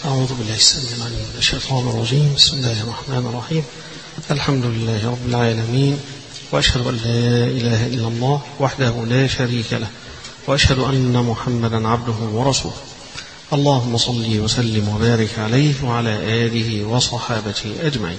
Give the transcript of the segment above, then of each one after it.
أعوذ بالله السميع العليم من الشيطان الرجيم بسم الله الرحمن الرحيم الحمد لله رب العالمين وأشهد أن لا إله إلا الله وحده لا شريك له وأشهد أن محمدا عبده ورسوله اللهم صل وسلم وبارك عليه وعلى آله وصحابته أجمعين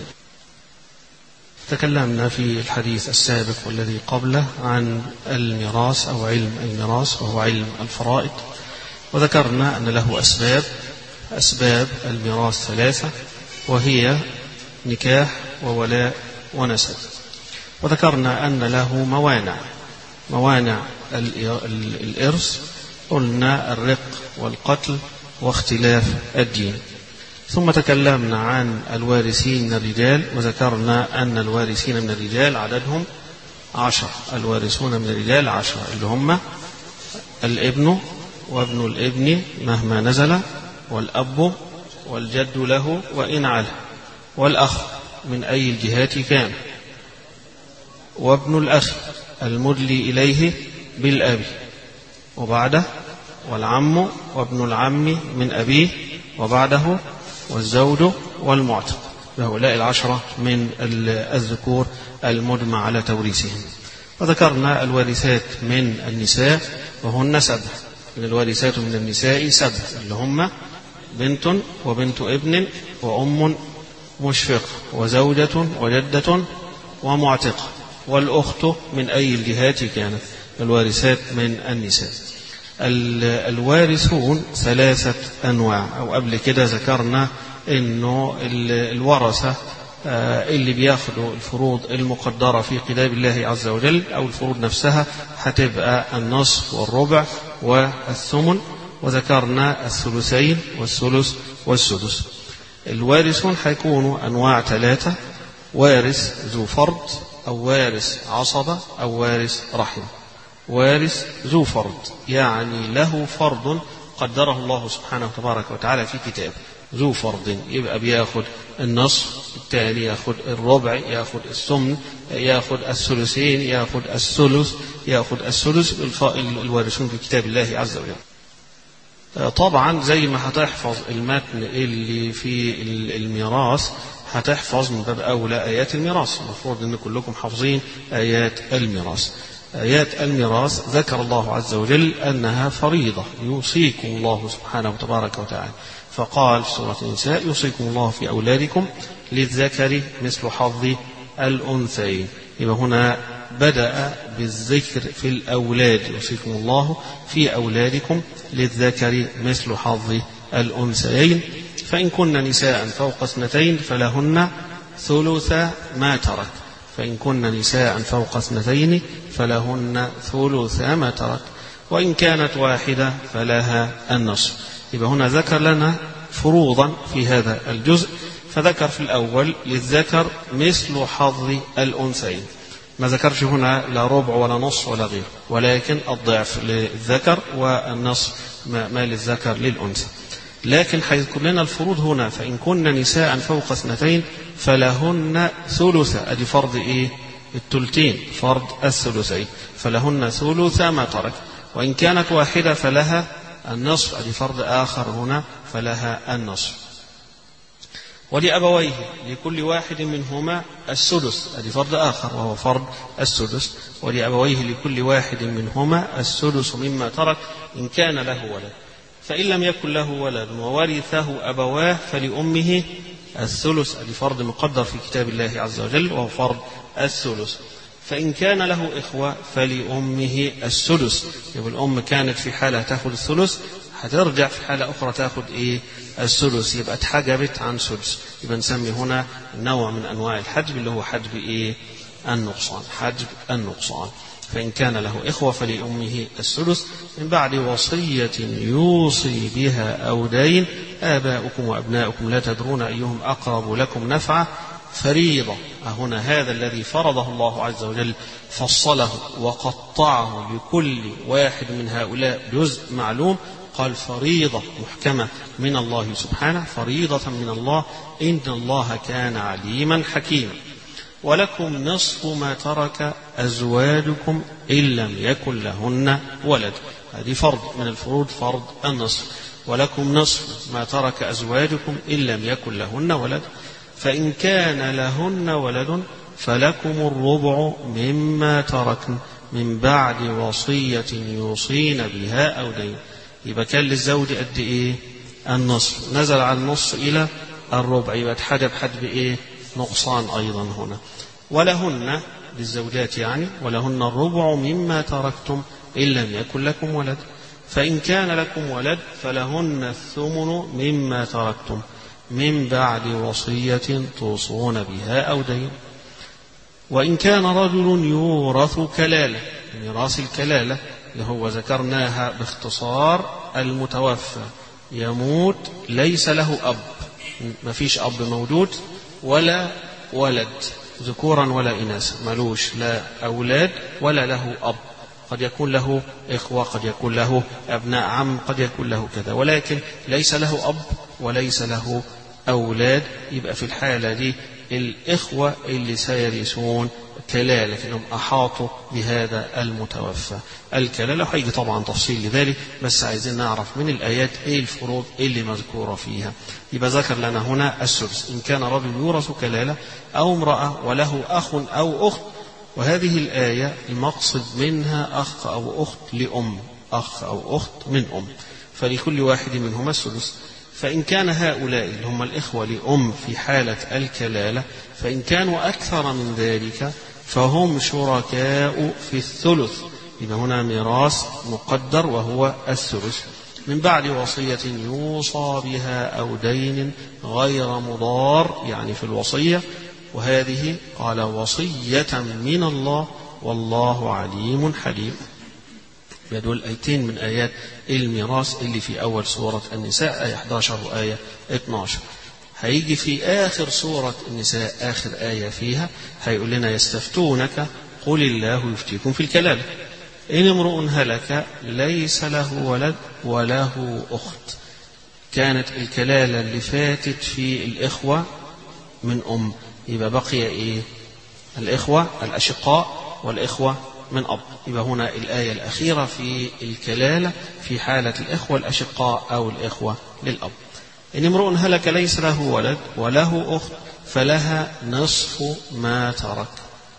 تكلمنا في الحديث السابق والذي قبله عن الميراث أو علم الميراث وهو علم الفرائض وذكرنا أن له أسباب أسباب الميراث ثلاثة وهي نكاح وولاء ونسب وذكرنا أن له موانع موانع الإرث قلنا الرق والقتل واختلاف الدين ثم تكلمنا عن الوارثين من الرجال وذكرنا أن الوارثين من الرجال عددهم عشر الوارثون من الرجال عشر اللي هم الابن وابن الابن مهما نزل والأب والجد له وإن علا والأخ من أي الجهات كان وابن الأخ المدلي إليه بالأب وبعده والعم وابن العم من أبيه وبعده والزوج والمعتق هؤلاء العشرة من الذكور المجمع على توريثهم وذكرنا الوارثات من النساء وهن سبع من الوارثات من النساء سبع اللي هم بنت وبنت ابن وأم مشفقة وزوجة وجدة ومعتقة والأخت من أي الجهات كانت الوارثات من النساء الوارثون ثلاثة أنواع أو قبل كده ذكرنا أنه الورثة اللي بياخدوا الفروض المقدرة في كتاب الله عز وجل أو الفروض نفسها هتبقى النصف والربع والثمن وذكرنا الثلثين والثلث والسدس الوارثون هيكونوا أنواع ثلاثة وارث ذو فرض أو وارث عصبة أو وارث رحم وارث ذو فرض يعني له فرض قدره الله سبحانه تبارك وتعالى في كتابه ذو فرض يبقى بياخد النصف الثاني ياخد الربع ياخد الثمن ياخد الثلثين ياخد الثلث ياخد الثلث الوارثون في كتاب الله عز وجل طبعا زي ما هتحفظ المتن اللي في الميراث هتحفظ من باب أولى آيات الميراث المفروض أن كلكم حافظين آيات الميراث آيات الميراث ذكر الله عز وجل أنها فريضة يوصيكم الله سبحانه وتبارك وتعالى فقال في سورة النساء يوصيكم الله في أولادكم للذكر مثل حظ الأنثيين يبقى هنا بدأ بالذكر في الأولاد يوصيكم الله في أولادكم للذكر مثل حظ الأنثيين فإن كن نساء فوق اثنتين فلهن ثلث ما ترك فإن كن نساء فوق اثنتين فلهن ثلث ما ترك وإن كانت واحدة فلها النصف يبقى هنا ذكر لنا فروضا في هذا الجزء فذكر في الأول للذكر مثل حظ الأنثيين ما ذكرش هنا لا ربع ولا نصف ولا غيره ولكن الضعف للذكر والنصف ما للذكر للأنثى لكن هيذكر لنا الفروض هنا فإن كن نساء فوق اثنتين فلهن ثلث أدي فرض إيه التلتين فرض الثلثين فلهن ثلث ما ترك وإن كانت واحدة فلها النصف أدي فرض آخر هنا فلها النصف ولأبويه لكل واحد منهما السدس أدي فرض آخر وهو فرض السدس ولأبويه لكل واحد منهما السدس مما ترك إن كان له ولد فإن لم يكن له ولد وورثه أبواه فلأمه الثلث أدي فرض مقدر في كتاب الله عز وجل وهو فرض الثلث فإن كان له إخوة فلأمه السدس يبقى الأم كانت في حالة تأخذ الثلث هترجع في حالة أخرى تأخذ إيه السدس يبقى اتحجبت عن سدس يبقى نسمي هنا نوع من أنواع الحجب اللي هو حجب إيه النقصان حجب النقصان فإن كان له إخوة فلأمه السدس من بعد وصية يوصي بها أو دين آباؤكم وأبناؤكم لا تدرون أيهم أقرب لكم نفعا فريضة هنا هذا الذي فرضه الله عز وجل فصله وقطعه لكل واحد من هؤلاء جزء معلوم قال فريضة محكمة من الله سبحانه فريضة من الله إن الله كان عليما حكيما ولكم نصف ما ترك أزواجكم إن لم يكن لهن ولد هذه فرض من الفروض فرض النصف ولكم نصف ما ترك أزواجكم إن لم يكن لهن ولد فإن كان لهن ولد فلكم الربع مما تركن من بعد وصية يوصين بها أو دين يبقى كان للزوج قد إيه النصف نزل عن النص إلى الربع يبقى اتحدب حد بإيه نقصان أيضا هنا ولهن للزوجات يعني ولهن الربع مما تركتم إن لم يكن لكم ولد فإن كان لكم ولد فلهن الثمن مما تركتم من بعد وصية توصون بها أو دين وإن كان رجل يورث كلالة ميراث الكلالة اللي هو ذكرناها باختصار المتوفى يموت ليس له أب ما فيش أب موجود ولا ولد ذكورا ولا إناثا ملوش لا أولاد ولا له أب قد يكون له إخوة قد يكون له أبناء عم قد يكون له كذا ولكن ليس له أب وليس له أولاد يبقى في الحالة دي الإخوة اللي سيرثون كلالة لأنهم أحاطوا بهذا المتوفى الكلالة هيجي طبعا تفصيل لذلك بس عايزين نعرف من الآيات إيه الفروض اللي مذكورة فيها يبقى ذكر لنا هنا السدس إن كان رجل يورث كلالة أو امرأة وله أخ أو أخت وهذه الآية المقصد منها أخ أو أخت لأم أخ أو أخت من أم فلكل واحد منهما السدس فإن كان هؤلاء اللي هم الإخوة لأم في حالة الكلالة فإن كانوا أكثر من ذلك فهم شركاء في الثلث يبقى هنا ميراث مقدر وهو الثلث من بعد وصية يوصى بها أو دين غير مضار يعني في الوصية وهذه قال وصية من الله والله عليم حليم دول آيتين من آيات الميراث اللي في أول سورة النساء آية 11 وآية 12 هيجي في آخر سورة النساء آخر آية فيها هيقول لنا يستفتونك قل الله يفتيكم في الكلالة إن امرؤ هلك ليس له ولد وله أخت كانت الكلالة اللي فاتت في الإخوة من أم يبقى بقي إيه الإخوة الأشقاء والإخوة من أب يبقى هنا الآية الأخيرة في الكلالة في حالة الإخوة الأشقاء أو الإخوة للأب إن امرؤ هلك ليس له ولد وله أخت فلها نصف ما ترك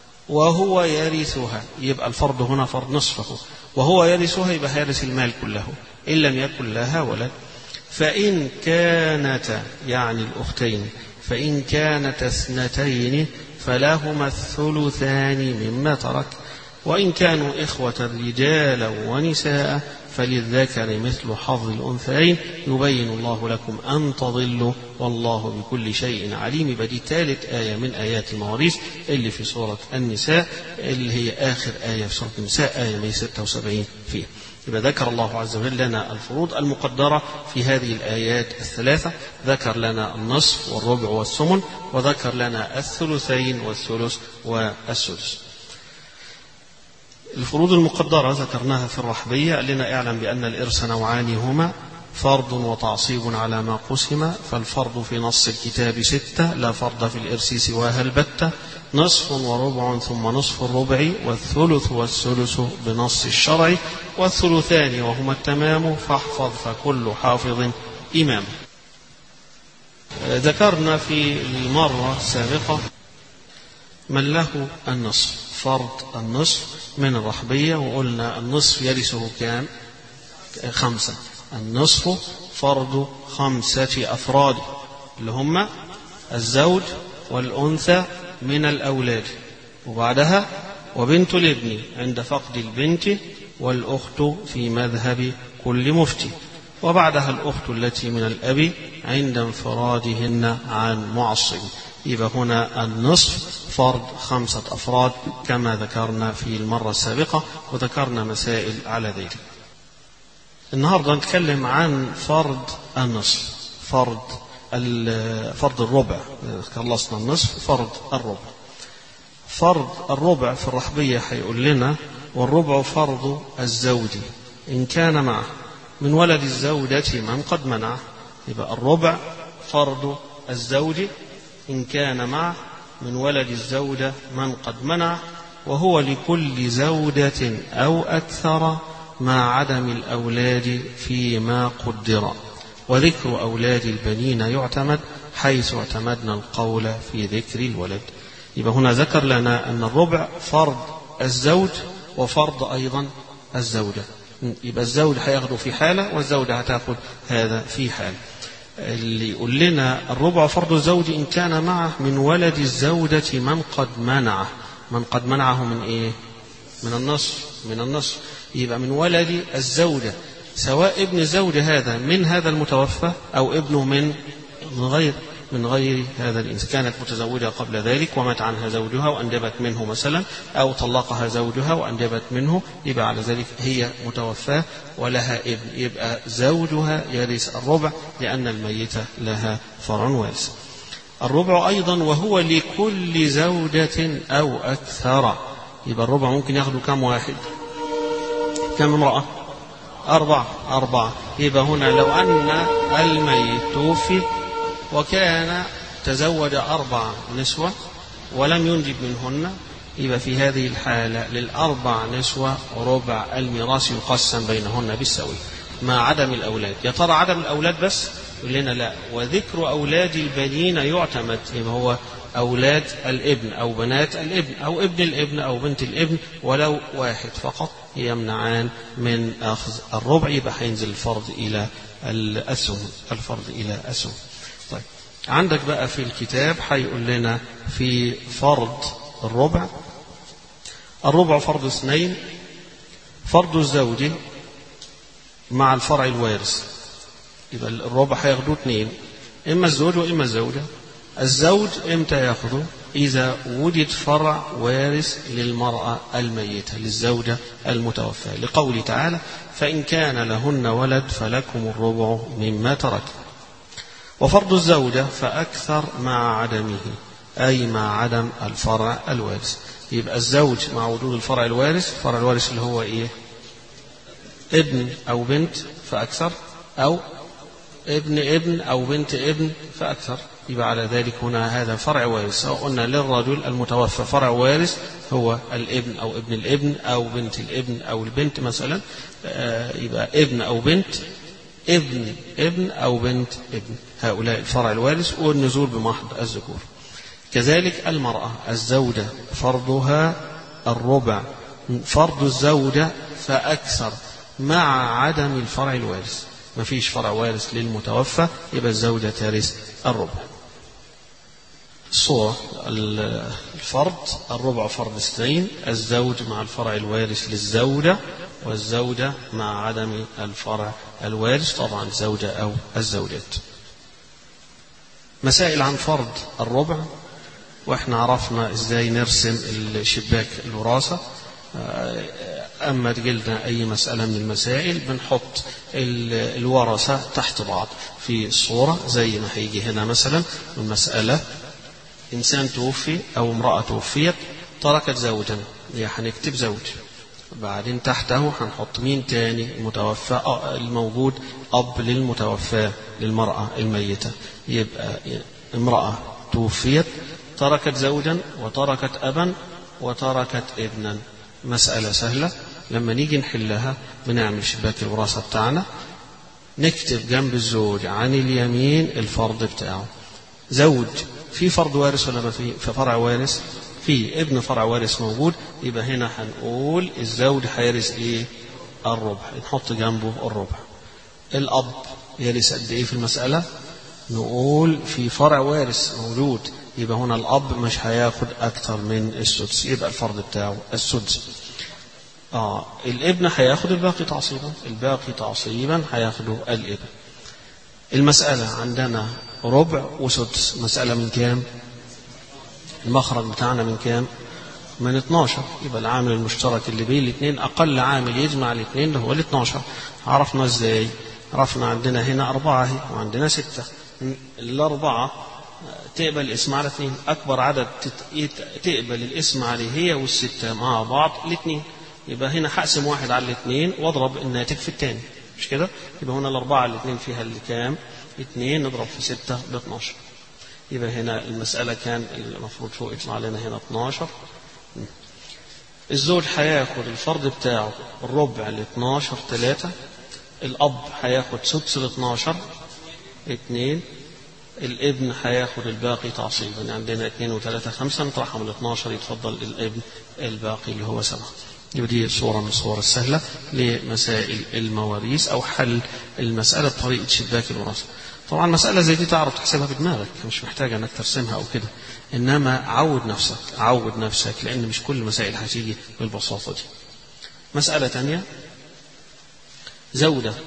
وهو يرثها يبقى الفرض هنا فرض نصفه وهو يرثها يبقى هيرث المال كله إن لم يكن لها ولد فإن كانتا يعني الأختين فإن كانتا اثنتين فلهما الثلثان مما ترك وإن كانوا إخوة رجالا ونساء فللذكر مثل حظ الأنثيين يبين الله لكم أن تضلوا والله بكل شيء عليم بدي ثالث آية من آيات المواريث اللي في سورة النساء اللي هي آخر آية في سورة النساء آية 176 فيها يبقى ذكر الله عز وجل لنا الفروض المقدرة في هذه الآيات الثلاثة ذكر لنا النصف والربع والثمن وذكر لنا الثلثين والثلث والسدس الفروض المقدرة ذكرناها في الرحبية قال لنا اعلم بأن الإرث نوعان هما فرض وتعصيب على ما قسم فالفرض في نص الكتاب ستة لا فرض في الإرث سواها البتة نصف وربع ثم نصف الربع والثلث والثلث بنص الشرع والثلثان وهما التمام فاحفظ فكل حافظ إمام ذكرنا في المرة السابقة من له النصف فرض النصف من الرحبية وقلنا النصف يرثه كام خمسة النصف فرض خمسة أفراد اللي هم الزوج والأنثى من الأولاد وبعدها وبنت الابن عند فقد البنت والأخت في مذهب كل مفتي وبعدها الأخت التي من الأب عند انفرادهن عن معصب يبقى هنا النصف فرض خمسة أفراد كما ذكرنا في المرة السابقة وذكرنا مسائل على ذلك النهاردة نتكلم عن فرض النصف فرض فرض الربع خلصنا النصف فرض الربع فرض الربع في الرحبية هيقول لنا والربع فرض الزوج إن كان معه من ولد الزوجة من قد منعه يبقى الربع فرض الزوج إن كان معه من ولد الزوجة من قد منع وهو لكل زوجة أو أكثر مع عدم الأولاد فيما قدر وذكر أولاد البنين يعتمد حيث اعتمدنا القول في ذكر الولد يبقى هنا ذكر لنا أن الربع فرض الزوج وفرض أيضا الزوجة يبقى الزوج هياخده في حالة والزوجة هتاخد هذا في حالة اللي يقول لنا الربع فرض الزوج إن كان معه من ولد الزوجة من قد منعه من قد منعه من إيه من النصف من النصف يبقى من ولد الزوجة سواء ابن الزوجة هذا من هذا المتوفى أو ابنه من غير من غير هذا الإنسان كانت متزوجة قبل ذلك ومات عنها زوجها وأنجبت منه مثلا أو طلقها زوجها وأنجبت منه يبقى على ذلك هي متوفاة ولها ابن يبقى زوجها يرث الربع لأن الميتة لها فرع وارث الربع أيضا وهو لكل زوجة أو أكثر يبقى الربع ممكن ياخده كم واحد كم امرأة أربعة أربعة يبقى هنا لو أن الميت توفي وكان تزوج أربع نسوة ولم ينجب منهن يبقى في هذه الحالة للأربع نسوة ربع الميراث يقسم بينهن بالسوي مع عدم الأولاد يا ترى عدم الأولاد بس يقول لنا لا وذكر أولاد البنين يعتمد يبقى هو أولاد الابن أو بنات الابن أو ابن الابن أو بنت الابن ولو واحد فقط يمنعان من أخذ الربع يبقى هينزل الفرض إلى الأسهم الفرض إلى أسهم طيب عندك بقى في الكتاب هيقول لنا في فرض الربع الربع فرض اثنين فرض الزوج مع الفرع الوارث يبقى الربع هياخدوه اثنين اما الزوج واما الزوجه الزوج امتى ياخذه اذا وجد فرع وارث للمراه الميته للزوجه المتوفاه لقوله تعالى فان كان لهن ولد فلكم الربع مما ترك وفرض الزوجة فأكثر مع عدمه أي مع عدم الفرع الوارث يبقى الزوج مع وجود الفرع الوارث الفرع الوارث اللي هو إيه ابن أو بنت فأكثر أو ابن ابن أو بنت ابن فأكثر يبقى على ذلك هنا هذا فرع وارث سواء قلنا للرجل المتوفى فرع وارث هو الابن أو ابن الابن أو بنت الابن أو البنت مثلا يبقى ابن أو بنت ابن ابن أو بنت ابن هؤلاء الفرع الوارث والنزول بمحض الذكور كذلك المرأة الزوجة فرضها الربع فرض الزوجة فأكثر مع عدم الفرع الوارث ما فيش فرع وارث للمتوفى يبقى الزوجة ترث الربع الصورة الفرض الربع فرض اثنين الزوج مع الفرع الوارث للزوجة والزوجة مع عدم الفرع الوارث طبعا الزوجة أو الزوجات مسائل عن فرض الربع واحنا عرفنا ازاي نرسم الشباك الوراثة أما تجلنا أي مسألة من المسائل بنحط الورثة تحت بعض في الصورة زي ما هيجي هنا مثلا المسألة إنسان توفي أو امرأة توفيت تركت زوجا هنكتب زوج بعدين تحته هنحط مين تاني المتوفى الموجود أب للمتوفى للمرأة الميتة يبقى امرأة توفيت تركت زوجا وتركت أبا وتركت ابنا مسألة سهلة لما نيجي نحلها بنعمل شباك الوراثة بتاعنا نكتب جنب الزوج عن اليمين الفرض بتاعه زوج في فرض وارث ولا ما في في فرع وارث في ابن فرع وارث موجود يبقى هنا هنقول الزوج هيرث ايه الربع نحط جنبه الربع الاب يرث قد ايه في المسألة نقول في فرع وارث موجود يبقى هنا الاب مش هياخد اكتر من السدس يبقى الفرض بتاعه السدس اه الابن هياخد الباقي تعصيبا الباقي تعصيبا هياخده الابن المسألة عندنا ربع وسدس مسألة من كام المخرج بتاعنا من كام من 12 يبقى العامل المشترك اللي بين الاثنين أقل عامل يجمع الاثنين هو ال 12 عرفنا ازاي عرفنا عندنا هنا أربعة هي وعندنا ستة الأربعة تقبل الاسم على اثنين أكبر عدد تقبل الاسم عليه هي والستة مع بعض الاثنين يبقى هنا هقسم واحد على الاثنين واضرب الناتج في الثاني مش كده؟ يبقى هنا الأربعة الاثنين فيها اللي كام؟ اثنين نضرب في ستة ب 12 يبقى هنا المسألة كان المفروض فوق يطلع لنا هنا 12 الزوج هياخد الفرض بتاعه الربع ل 12 3 الأب هياخد سدس ال 12 اتنين الابن هياخد الباقي تعصيبا يعني عندنا اتنين وتلاتة خمسة نطرحهم ال 12 يتفضل الابن الباقي اللي هو سبعة يبقى دي صورة من الصور السهلة لمسائل المواريث أو حل المسألة بطريقة شباك الوراثة طبعا مسألة زي دي تعرف تحسبها بدماغك مش محتاجة انك ترسمها او كده انما عود نفسك عود نفسك لان مش كل المسائل هتيجي بالبساطة دي مسألة تانية زوجة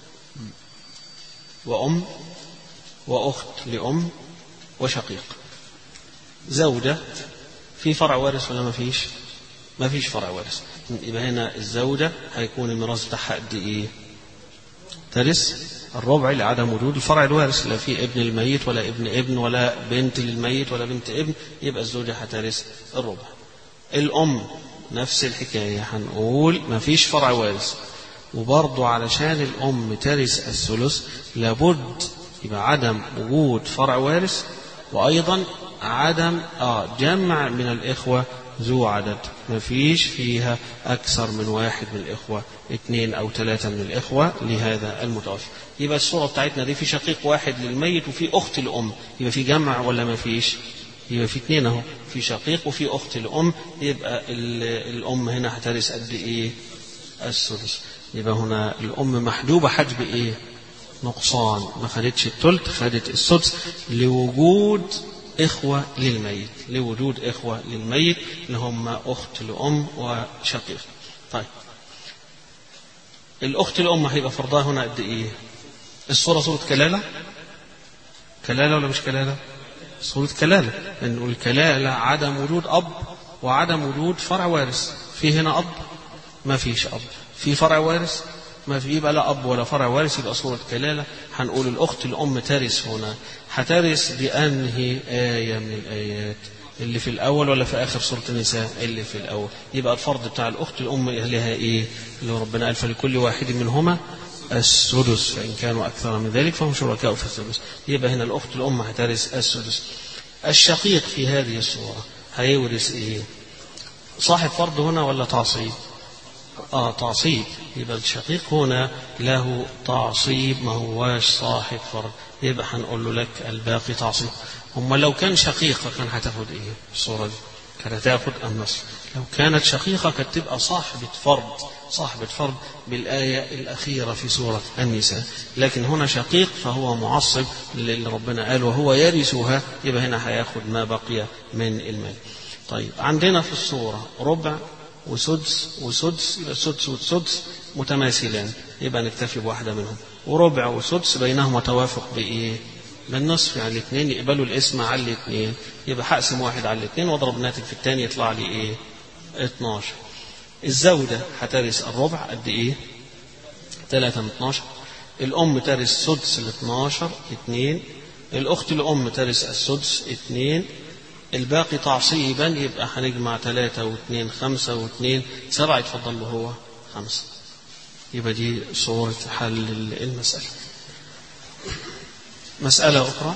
وأم وأخت لأم وشقيق زوجة في فرع وارث ولا ما فيش؟ ما فيش فرع وارث يبقى هنا الزوجة هيكون الميراث بتاعها قد إيه؟ ترث الربع لعدم وجود الفرع الوارث لا في ابن الميت ولا ابن ابن ولا بنت للميت ولا بنت ابن يبقى الزوجة هترث الربع الأم نفس الحكاية هنقول ما فيش فرع وارث وبرضه علشان الأم ترث الثلث لابد يبقى عدم وجود فرع وارث وأيضا عدم آه جمع من الإخوة ذو عدد ما فيش فيها أكثر من واحد من الإخوة اثنين أو ثلاثة من الإخوة لهذا المتوفى يبقى الصورة بتاعتنا دي في شقيق واحد للميت وفي أخت الأم يبقى في جمع ولا ما فيش يبقى في اثنين اهو في شقيق وفي أخت الأم يبقى الأم هنا هترث قد إيه السدس يبقى هنا الأم محجوبة حجب إيه نقصان ما خدتش التلت خدت السدس لوجود إخوة للميت لوجود إخوة للميت اللي هم أخت لأم وشقيق طيب الأخت الأم هيبقى فرضها هنا قد إيه الصورة صورة كلالة كلالة ولا مش كلالة صورة كلالة لأن الكلالة عدم وجود أب وعدم وجود فرع وارث في هنا أب ما فيش أب في فرع وارث ما في يبقى لا أب ولا فرع وارث يبقى صورة كلالة هنقول الأخت الأم ترث هنا هترث بأنهي آية من الآيات اللي في الأول ولا في آخر سورة النساء اللي في الأول يبقى الفرض بتاع الأخت الأم لها إيه اللي ربنا قال فلكل واحد منهما السدس فإن كانوا أكثر من ذلك فهم شركاء في السدس يبقى هنا الأخت الأم هترث السدس الشقيق في هذه الصورة هيورث إيه صاحب فرض هنا ولا تعصيب آه تعصيب يبقى الشقيق هنا له تعصيب ما هواش صاحب فرض يبقى هنقول له لك الباقي تعصيب هم لو كان شقيقة كان هتاخد ايه الصورة دي كانت هتاخد النص لو كانت شقيقة كانت تبقى صاحبة فرض صاحبة فرض بالآية الأخيرة في سورة النساء لكن هنا شقيق فهو معصب اللي ربنا قال وهو يرثها يبقى هنا هياخد ما بقي من المال طيب عندنا في الصورة ربع وسدس وسدس يبقى السدس والسدس متماثلان يبقى نكتفي بواحدة منهم وربع وسدس بينهما توافق بإيه؟ بالنصف يعني الاثنين يقبلوا الاسم على الاثنين يبقى هقسم واحد على الاثنين واضرب ناتج في الثاني يطلع لي ايه؟ 12 الزوجة هترث الربع قد ايه؟ 3 من 12 الأم ترث سدس ال 12 2 الأخت الأم ترث السدس 2 الباقي تعصيبا يبقى هنجمع ثلاثة واثنين خمسة واثنين سبعة يتفضل له هو خمسة يبقى دي صورة حل المسألة مسألة أخرى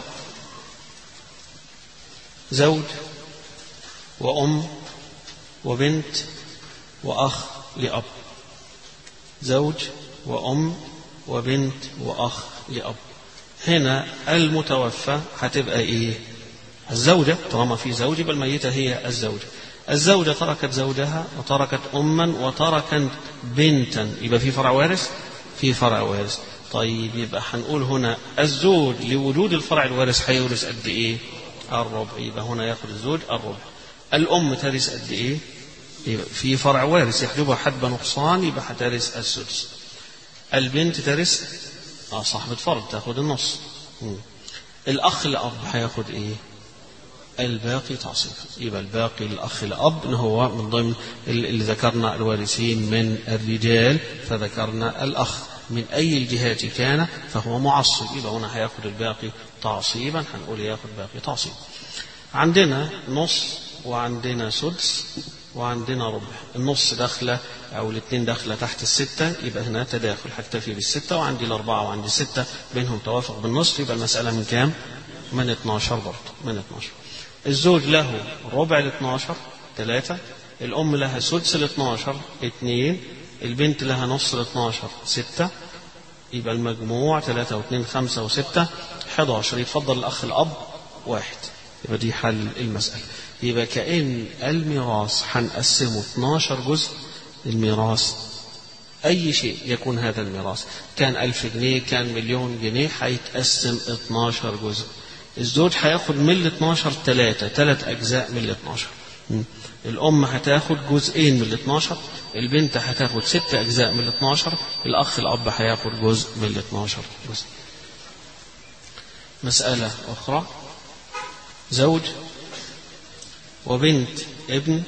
زوج وأم وبنت وأخ لأب زوج وأم وبنت وأخ لأب هنا المتوفى هتبقى إيه الزوجة طالما في زوج يبقى الميتة هي الزوجة الزوجة تركت زوجها وتركت أما وتركت بنتا يبقى في فرع وارث في فرع وارث طيب يبقى هنقول هنا الزوج لوجود الفرع الوارث هيورث قد ايه؟ الربع يبقى هنا ياخذ الزوج الربع. الأم ترث قد ايه؟ يبقى في فرع وارث يحجبها حجب نقصان يبقى هترث السدس. البنت ترث اه صاحبة فرض تاخذ النص. مم. الأخ الأب هياخد ايه؟ الباقي تعصيب يبقى الباقي الأخ الأب هو من ضمن اللي ذكرنا الوارثين من الرجال فذكرنا الأخ من أي الجهات كان فهو معصب يبقى هنا هياخد الباقي تعصيبا هنقول ياخد باقي تعصيب عندنا نص وعندنا سدس وعندنا ربع النص داخلة أو الاثنين داخلة تحت الستة يبقى هنا تداخل هكتفي بالستة وعندي الأربعة وعندي الستة بينهم توافق بالنصف يبقى المسألة من كام؟ من 12 برضه من 12 الزوج له ربع ال 12 ثلاثة الأم لها سدس ال 12 اثنين البنت لها نص ال 12 ستة يبقى المجموع ثلاثة واثنين خمسة وستة 11 يتفضل الأخ الأب واحد يبقى دي حل المسألة يبقى كأن الميراث هنقسمه 12 جزء الميراث أي شيء يكون هذا الميراث كان ألف جنيه كان مليون جنيه هيتقسم 12 جزء الزوج هياخد من ال 12 ثلاثة ثلاث أجزاء من ال 12 الأم هتاخد جزئين من ال 12 البنت هتاخد ست أجزاء من ال 12 الأخ الأب هياخد جزء من ال 12 جزء مسألة أخرى زوج وبنت ابن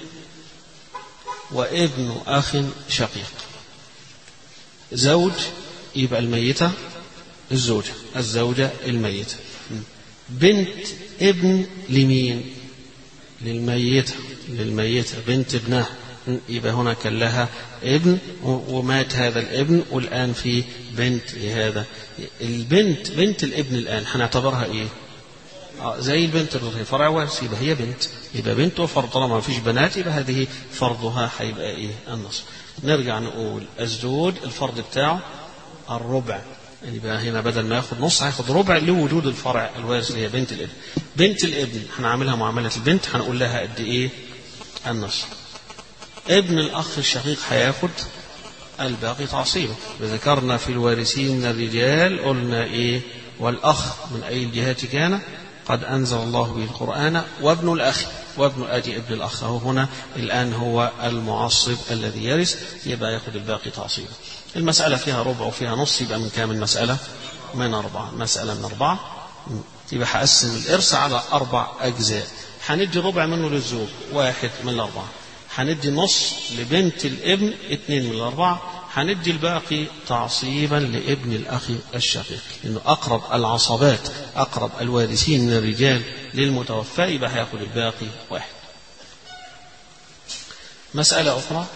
وابن أخ شقيق زوج يبقى الميتة الزوجة الزوجة الميتة بنت ابن لمين للميتة للميتة بنت ابنها يبقى هنا كان لها ابن ومات هذا الابن والآن في بنت لهذا البنت بنت الابن الآن هنعتبرها ايه آه زي البنت اللي هي فرع وارث يبقى هي بنت يبقى بنت وفرض طالما ما فيش بنات يبقى هذه فرضها هيبقى ايه النصف نرجع نقول الزوج الفرض بتاعه الربع يبقى هنا بدل ما ياخد نص هياخد ربع لوجود الفرع الوارث اللي هي بنت الابن بنت الابن هنعملها معاملة البنت هنقول لها قد ايه النصف ابن الاخ الشقيق هياخد الباقي تعصيبا ذكرنا في الوارثين الرجال قلنا ايه والاخ من اي الجهات كان قد انزل الله به القران وابن الاخ وابن ادي ابن الاخ هو هنا الان هو المعصب الذي يرث يبقى ياخد الباقي تعصيبا المسألة فيها ربع وفيها نص يبقى من كام المسألة؟ من أربعة مسألة من أربعة يبقى هقسم الإرث على أربع أجزاء هندي ربع منه للزوج واحد من الأربعة هندي نص لبنت الابن اثنين من الأربعة هندي الباقي تعصيبا لابن الأخ الشقيق لأنه أقرب العصبات أقرب الوارثين من الرجال للمتوفى يبقى هياخد الباقي واحد مسألة أخرى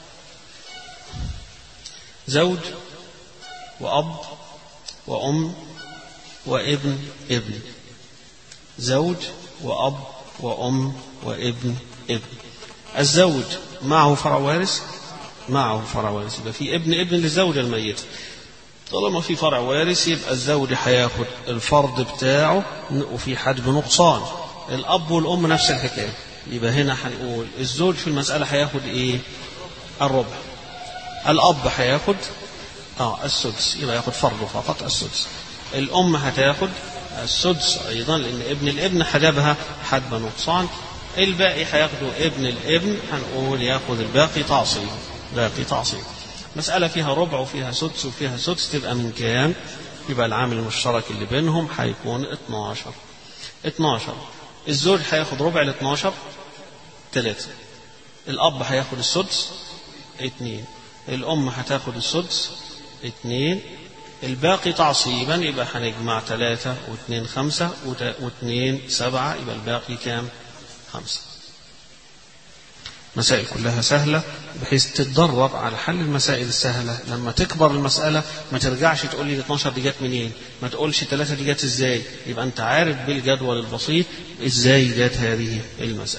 زوج وأب وأم وابن ابن زوج وأب وأم وابن ابن الزوج معه فرع وارث معه فرع وارث يبقى في ابن ابن للزوجة الميتة طالما في فرع وارث يبقى الزوج هياخد الفرض بتاعه وفي حد نقصان الأب والأم نفس الحكاية يبقى هنا هنقول الزوج في المسألة هياخد إيه؟ الربع الأب هياخد اه السدس يبقى ياخد فرضه فقط السدس الأم هتاخد السدس أيضا لأن ابن الابن حجبها حجب نقصان الباقي هياخده ابن الابن هنقول ياخد الباقي تعصيب باقي تعصيب مسألة فيها ربع وفيها سدس وفيها سدس تبقى من كام؟ يبقى العامل المشترك اللي بينهم هيكون 12 12 الزوج هياخد ربع ال 12 3 الأب هياخد السدس 2 الأم هتاخد السدس اثنين الباقي تعصيبا يبقى هنجمع ثلاثة واثنين خمسة واثنين سبعة يبقى الباقي كام؟ خمسة. مسائل كلها سهلة بحيث تتدرب على حل المسائل السهلة لما تكبر المسألة ما ترجعش تقول لي ال 12 دي جت منين ما تقولش ثلاثة دي جت ازاي يبقى انت عارف بالجدول البسيط ازاي جت هذه المسائل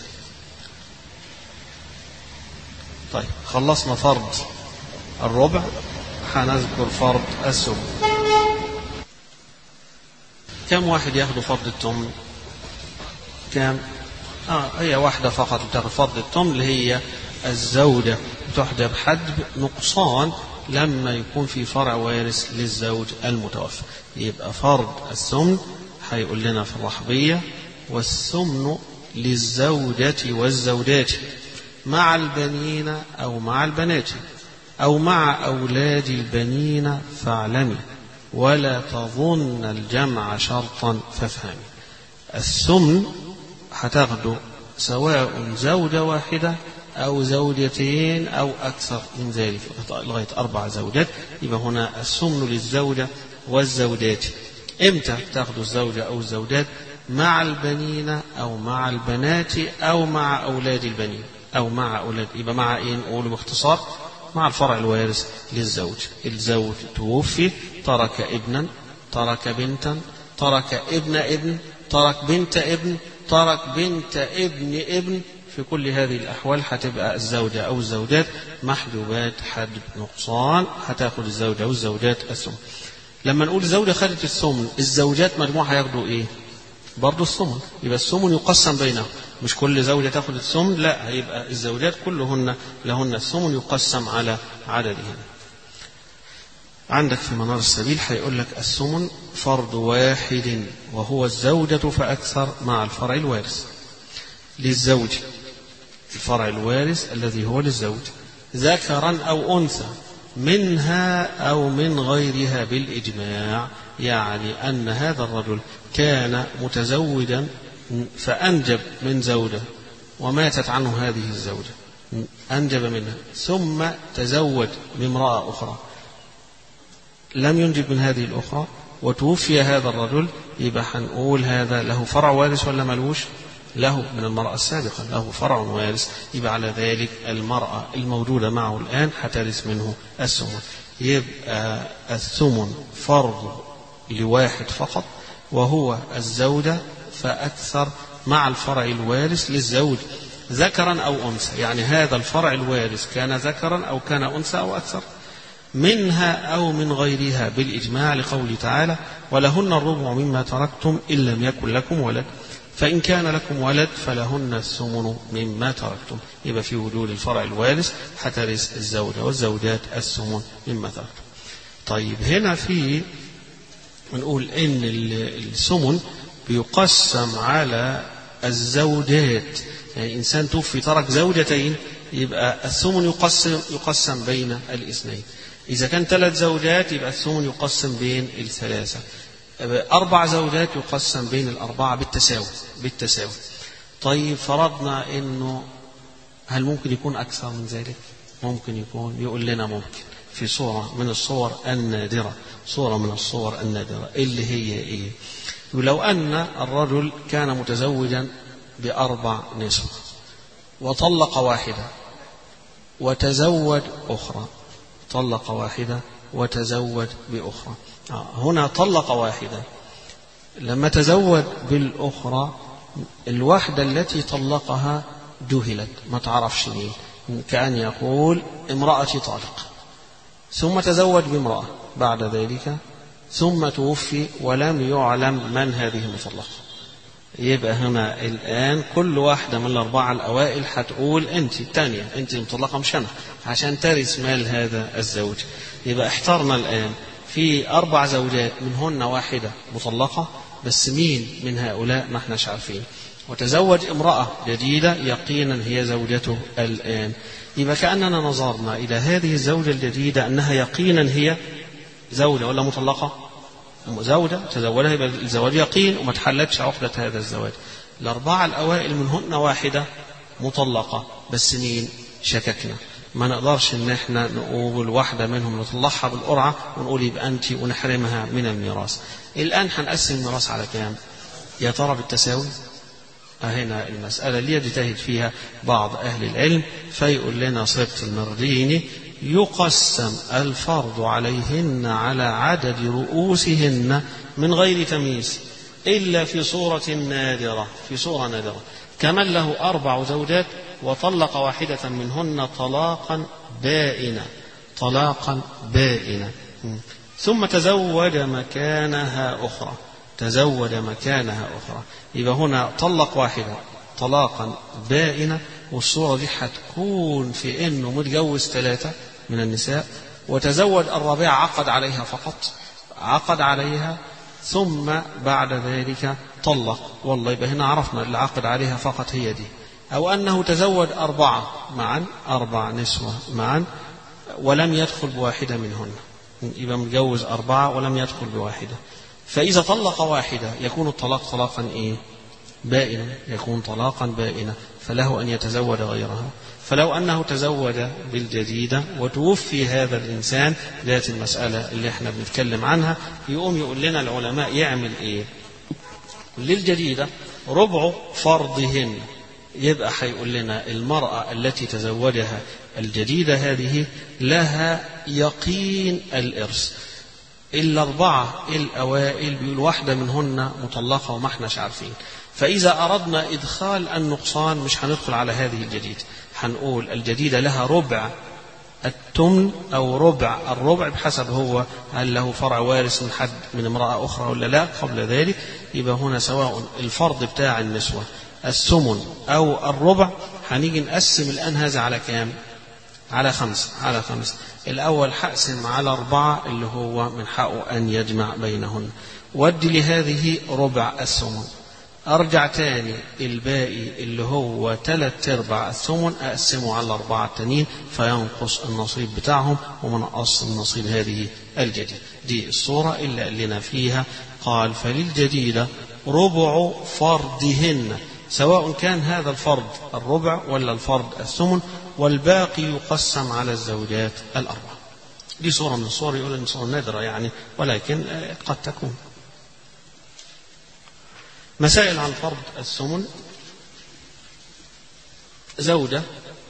طيب خلصنا فرض الربع هنذكر فرض السم كم واحد ياخذ فرض التمن كم آه هي واحدة فقط بتاخذ فرض التمن اللي هي الزوجة تحجب حجب نقصان لما يكون في فرع وارث للزوج المتوفى يبقى فرض السمن هيقول لنا في الرحبية والسمن للزوجة والزوجات مع البنين أو مع البنات أو مع أولاد البنين فاعلمي ولا تظن الجمع شرطا فافهمي السمن هتاخده سواء زوجة واحدة أو زوجتين أو أكثر من ذلك لغاية أربع زوجات يبقى هنا السمن للزوجة والزوجات إمتى تاخد الزوجة أو الزوجات مع البنين أو مع البنات أو مع أولاد البنين أو مع أولاد يبقى مع إيه نقول باختصار مع الفرع الوارث للزوج الزوج توفي ترك ابنا ترك بنتا ترك ابن ابن ترك بنت ابن ترك بنت ابن ابن في كل هذه الأحوال هتبقى الزوجة أو الزوجات محجوبات حجب نقصان هتاخد الزوجة أو الزوجات السم لما نقول الزوجة خدت الثمن الزوجات مجموعة هياخدوا إيه؟ برضه الثمن يبقى الثمن يقسم بينهم مش كل زوجة تاخد الثمن لا هيبقى الزوجات كلهن لهن الثمن يقسم على عددهن عندك في منار السبيل هيقول لك الثمن فرض واحد وهو الزوجة فأكثر مع الفرع الوارث للزوج الفرع الوارث الذي هو للزوج ذكرا أو أنثى منها أو من غيرها بالإجماع يعني أن هذا الرجل كان متزوجا فأنجب من زوجة وماتت عنه هذه الزوجة أنجب منها ثم تزوج بامرأة أخرى لم ينجب من هذه الأخرى وتوفي هذا الرجل يبقى هنقول هذا له فرع وارث ولا ملوش؟ له من المرأة السابقة له فرع وارث يبقى على ذلك المرأة الموجودة معه الآن هترث منه الثمن يبقى الثمن فرض لواحد فقط وهو الزوجة فأكثر مع الفرع الوارث للزوج ذكرا أو أنثى يعني هذا الفرع الوارث كان ذكرا أو كان أنثى أو أكثر منها أو من غيرها بالإجماع لقوله تعالى ولهن الربع مما تركتم إن لم يكن لكم ولد فإن كان لكم ولد فلهن الثمن مما تركتم يبقى في وجود الفرع الوارث هترث الزوجة والزوجات الثمن مما تركتم طيب هنا في نقول إن الثمن بيقسم على الزوجات يعني إنسان توفي ترك زوجتين يبقى الثمن يقسم يقسم بين الاثنين إذا كان ثلاث زوجات يبقى الثمن يقسم بين الثلاثة أربع زوجات يقسم بين الأربعة بالتساوي بالتساوي طيب فرضنا إنه هل ممكن يكون أكثر من ذلك؟ ممكن يكون يقول لنا ممكن في صورة من الصور النادرة صورة من الصور النادرة اللي هي إيه؟ لو أن الرجل كان متزوجا بأربع نسوة وطلق واحدة وتزوج أخرى طلق واحدة وتزوج بأخرى هنا طلق واحدة لما تزوج بالأخرى الواحدة التي طلقها جهلت ما تعرفش مين كأن يقول امرأتي طالق ثم تزوج بامرأة بعد ذلك ثم توفي ولم يعلم من هذه المطلقة يبقى هنا الآن كل واحدة من الأربعة الأوائل هتقول أنت الثانية أنت مطلقة مش أنا عشان ترث مال هذا الزوج يبقى احترنا الآن في أربع زوجات منهن واحدة مطلقة بس مين من هؤلاء ما احناش عارفين وتزوج امرأة جديدة يقينا هي زوجته الآن يبقى كأننا نظرنا إلى هذه الزوجة الجديدة أنها يقينا هي زوجة ولا مطلقة زوجة تزوجها يبقى الزواج يقين وما تحلتش عقدة هذا الزواج الأربعة الأوائل منهن واحدة مطلقة بس مين شككنا ما نقدرش ان احنا نقول واحده منهم نطلعها بالقرعه ونقول يبقى انت ونحرمها من الميراث. الان هنقسم الميراث على كام؟ يا ترى بالتساوي؟ هنا المسألة اللي يجتهد فيها بعض أهل العلم فيقول لنا صبت المرديني يقسم الفرض عليهن على عدد رؤوسهن من غير تمييز إلا في صورة نادرة في صورة نادرة كمن له أربع زوجات وطلق واحدة منهن طلاقا بائنا طلاقا بائنا ثم تزوج مكانها أخرى تزوج مكانها أخرى يبقى هنا طلق واحدة طلاقا بائنا والصورة دي هتكون في إنه متجوز ثلاثة من النساء وتزوج الرابعة عقد عليها فقط عقد عليها ثم بعد ذلك طلق والله يبقى هنا عرفنا اللي عقد عليها فقط هي دي أو أنه تزوج أربعة معا أربع نسوة معا ولم يدخل بواحدة منهن يبقى متجوز أربعة ولم يدخل بواحدة فإذا طلق واحدة يكون الطلاق طلاقا إيه بائنا يكون طلاقا بائنا فله أن يتزوج غيرها فلو أنه تزوج بالجديدة وتوفي هذا الإنسان ذات المسألة اللي احنا بنتكلم عنها يقوم يقول لنا العلماء يعمل إيه للجديدة ربع فرضهن يبقى هيقول لنا المرأة التي تزوجها الجديدة هذه لها يقين الإرث الأربعة الأوائل بيقول واحدة منهن مطلقة وما احناش عارفين فإذا أردنا إدخال النقصان مش هندخل على هذه الجديدة هنقول الجديدة لها ربع التمن أو ربع الربع بحسب هو هل له فرع وارث من حد من امرأة أخرى ولا لا قبل ذلك يبقى هنا سواء الفرض بتاع النسوة السمن أو الربع هنيجي نقسم الآن هذا على كام؟ على خمسة على خمسة الأول هقسم على أربعة اللي هو من حقه أن يجمع بينهن ودي لهذه ربع السمن أرجع تاني الباقي اللي هو تلات أرباع الثمن أقسمه على الأربعة التانيين فينقص النصيب بتاعهم ومن أصل النصيب هذه الجديدة دي الصورة اللي قال لنا فيها قال فللجديدة ربع فرضهن سواء كان هذا الفرض الربع ولا الفرض الثمن والباقي يقسم على الزوجات الأربعة دي صورة من الصور يقول إن صورة نادرة يعني ولكن قد تكون مسائل عن فرض الثمن زوجة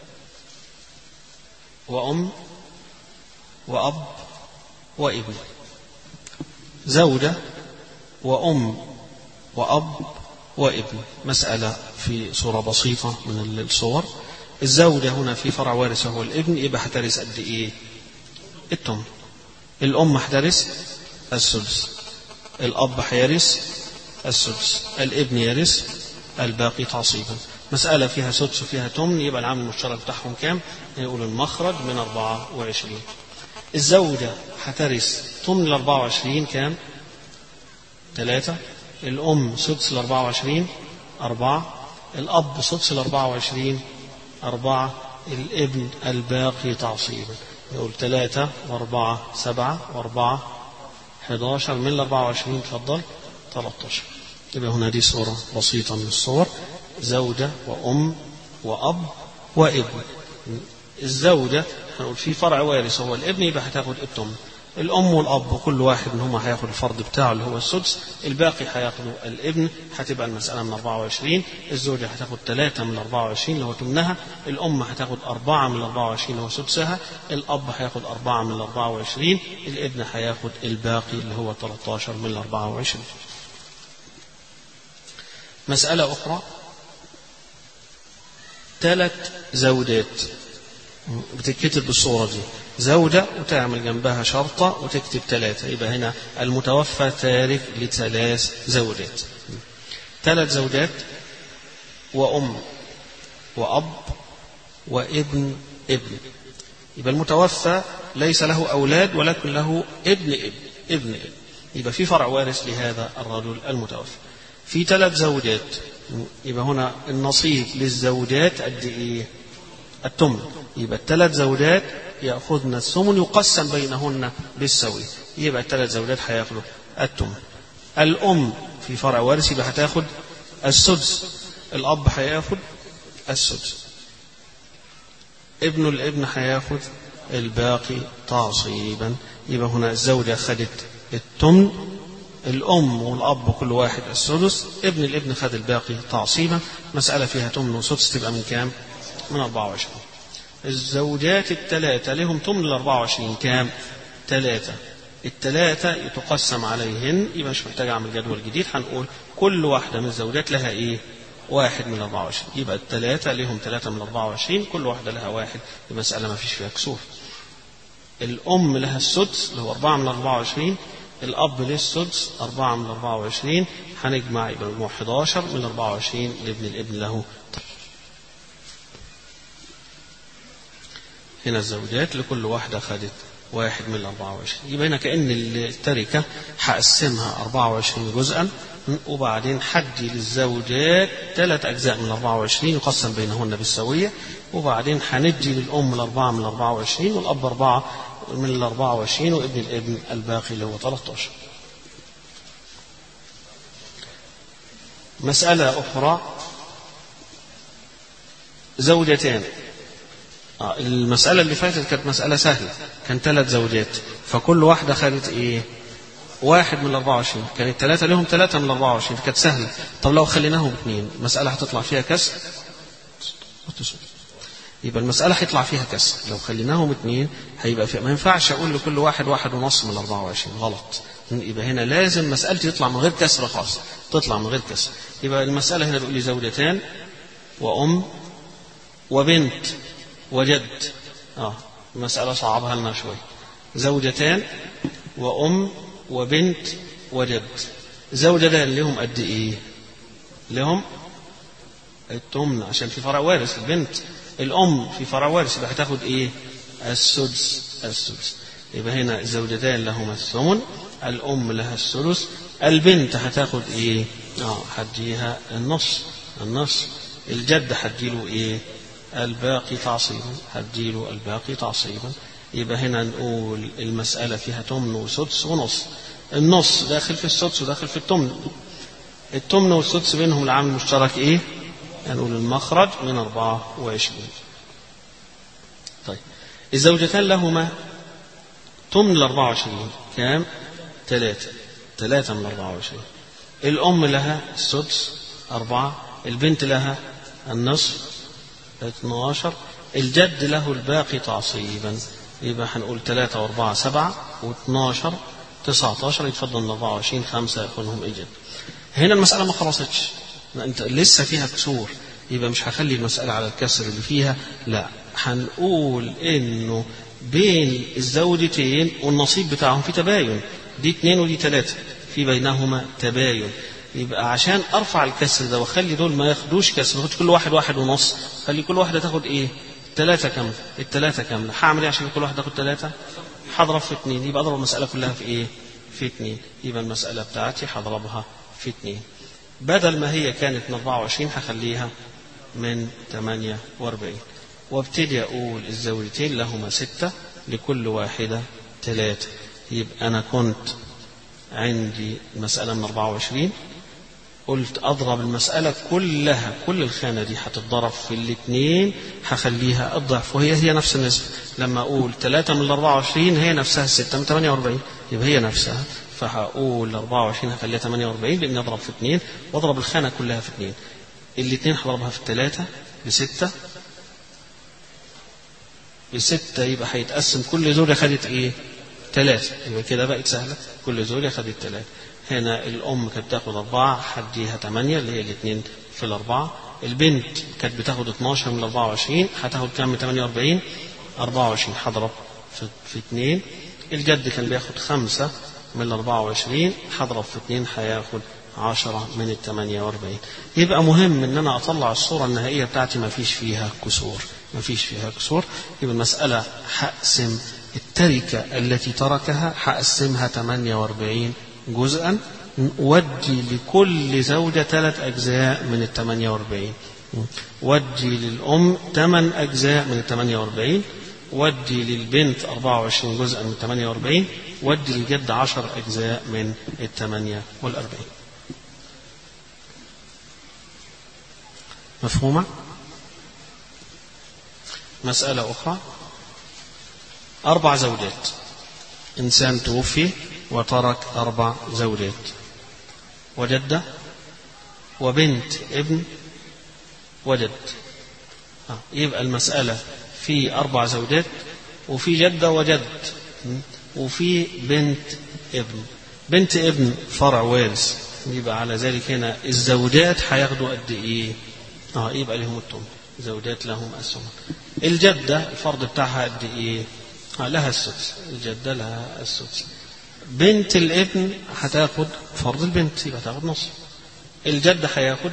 وأم وأب وابن زوجة وأم وأب وابن مسألة في صورة بسيطة من الصور الزوجة هنا في فرع وارث وهو الابن يبقى هترث قد إيه؟ التم الأم هترث السدس الأب هيرث السدس الابن يرث الباقي تعصيبا مسألة فيها سدس وفيها تمن يبقى العامل المشترك بتاعهم كام؟ يقول المخرج من 24 الزوجة هترث تمن ال 24 كام؟ ثلاثة الأم سدس ال 24 أربعة الأب سدس ال 24 أربعة الابن الباقي تعصيبا يقول ثلاثة وأربعة سبعة وأربعة 11 من ال 24 تفضل 13 يبقى هنا دي صورة بسيطة من الصور زوجة وأم وأب وابن الزوجة هنقول في فرع وارث هو الابن يبقى هتاخد التم الأم والأب كل واحد منهم هياخد الفرض بتاعه اللي هو السدس الباقي هياخده الابن هتبقى المسألة من 24 الزوجة هتاخد ثلاثة من 24 اللي هو تمنها الأم هتاخد أربعة من 24 اللي هو سدسها الأب هياخد أربعة من 24 الابن هياخد الباقي اللي هو 13 من 24 مسألة أخرى ثلاث زوجات بتتكتب بالصورة دي زوجة وتعمل جنبها شرطة وتكتب ثلاثة يبقى هنا المتوفى تارك لثلاث زوجات ثلاث زوجات وأم وأب وابن ابن يبقى المتوفى ليس له أولاد ولكن له ابن ابن ابن ابن يبقى في فرع وارث لهذا الرجل المتوفى في ثلاث زوجات يبقى هنا النصيب للزوجات قد ايه؟ التمن يبقى الثلاث زوجات ياخذن الثمن يقسم بينهن بالسوي يبقى الثلاث زوجات هياخدوا التمن الام في فرع وارث يبقى هتاخد السدس الاب هياخد السدس ابن الابن هياخد الباقي تعصيبا يبقى هنا الزوجه خدت التمن الأم والأب كل واحد السدس ابن الابن خد الباقي تعصيبا مسألة فيها تمن وسدس تبقى من كام؟ من 24 الزوجات الثلاثة لهم تمن ال 24 كام؟ ثلاثة الثلاثة يتقسم عليهن يبقى مش محتاج أعمل جدول جديد هنقول كل واحدة من الزوجات لها إيه؟ واحد من 24 يبقى الثلاثة لهم ثلاثة من 24 كل واحدة لها واحد المسألة ما فيش فيها كسوف الأم لها السدس اللي هو 4 من 24 الأب للسدس أربعة من أربعة وعشرين هنجمع يبقى مجموع 11 من 24 لابن الابن له هنا الزوجات لكل واحدة خدت واحد من الأربعة وعشرين يبقى هنا كأن التركة هقسمها أربعة وعشرين جزءا وبعدين حدي للزوجات ثلاث أجزاء من الأربعة وعشرين يقسم بينهن بالسوية وبعدين هندي للأم الأربعة من الأربعة وعشرين والأب أربعة من الأربعة وعشرين وابن الابن الباقي اللي هو 13 مسألة أخرى زوجتان آه المسألة اللي فاتت كانت مسألة سهلة كان ثلاث زوجات فكل واحدة خدت إيه واحد من الأربعة وعشرين كانت ثلاثة لهم ثلاثة من الأربعة وعشرين كانت سهلة طب لو خليناهم اثنين المسألة هتطلع فيها كسر يبقى المسألة هيطلع فيها كسر لو خليناهم اثنين هيبقى فيها ما ينفعش أقول لكل واحد واحد ونص من 24 غلط يبقى هنا لازم مسألتي تطلع من غير كسر خالص تطلع من غير كسر يبقى المسألة هنا بيقول لي زوجتان وأم وبنت وجد اه مسألة صعبها لنا شوي زوجتان وأم وبنت وجد زوجتان لهم قد إيه لهم التمن عشان في فرع وارث البنت الأم في فرع وارث يبقى هتاخد إيه السدس السدس يبقى هنا الزوجتان لهما الثمن الأم لها الثلث البنت هتاخد إيه اه هديها النص النص الجد هديله إيه الباقي تعصيبا هديله الباقي تعصيبا يبقى هنا نقول المسألة فيها تمن وسدس ونص النص داخل في السدس وداخل في التمن التمن والسدس بينهم العامل المشترك ايه؟ هنقول المخرج من 24 طيب الزوجتان لهما تمن ال 24 كام؟ ثلاثة ثلاثة من 24 الأم لها السدس أربعة البنت لها النصف 12 الجد له الباقي تعصيبا يبقى هنقول 3 و4 7 و12 19 يتفضل من 24 5 يكونهم الجد هنا المسألة ما خلصتش انت لسه فيها كسور يبقى مش هخلي المسألة على الكسر اللي فيها لا هنقول انه بين الزوجتين والنصيب بتاعهم في تباين دي اتنين ودي تلاتة في بينهما تباين يبقى عشان ارفع الكسر ده واخلي دول ما ياخدوش كسر ما كل واحد واحد ونص خلي كل واحده تاخد ايه ثلاثة كاملة الثلاثة كاملة هعمل ايه عشان كل واحد تاخد ثلاثة هضرب في اثنين يبقى اضرب المسألة كلها في ايه في اثنين يبقى المسألة بتاعتي هضربها في اثنين بدل ما هي كانت من 24 هخليها من 48 وابتدي اقول الزوجتين لهما ستة لكل واحدة ثلاثة يبقى انا كنت عندي مسألة من 24 قلت أضرب المسألة كلها كل الخانة دي هتتضرب في الاثنين هخليها الضعف وهي هي نفس النسبة لما أقول 3 من ال 24 هي نفسها الستة من 48 يبقى هي نفسها فهقول 24 هخليها 48 لأني أضرب في اثنين وأضرب الخانة كلها في اثنين الاثنين هضربها في الثلاثة بستة بستة يبقى هيتقسم كل زوجة خدت إيه؟ ثلاثة يبقى كده بقت سهلة كل زوجة خدت ثلاثة هنا الأم كانت بتاخد أربعة هديها ثمانية اللي هي الاثنين في الأربعة البنت كانت بتاخد 12 من 24 هتاخد كام من 48 24 هضرب في, في اثنين الجد كان بياخد خمسة من ال 24 هضرب في اثنين هياخد 10 من ال 48 يبقى مهم ان انا اطلع الصورة النهائية بتاعتي ما فيش فيها كسور ما فيش فيها كسور يبقى المسألة هقسم التركة التي تركها هقسمها 48 جزءا ودي لكل زوجة ثلاث أجزاء من ال 48 ودي للأم ثمان أجزاء من ال 48 ودي للبنت 24 جزءا من 48 ودي للجد 10 أجزاء من ال 48 مفهومة؟ مسألة أخرى أربع زوجات إنسان توفي وترك أربع زوجات وجدة وبنت ابن وجد آه. يبقى المسألة في أربع زوجات وفي جدة وجد وفي بنت ابن بنت ابن فرع وارث يبقى على ذلك هنا الزوجات هياخدوا قد ايه؟ اه يبقى لهم التمن زوجات لهم الثمن الجدة الفرض بتاعها قد ايه؟ آه لها السدس الجدة لها السدس بنت الابن هتاخد فرض البنت يبقى تاخد نص الجد هياخد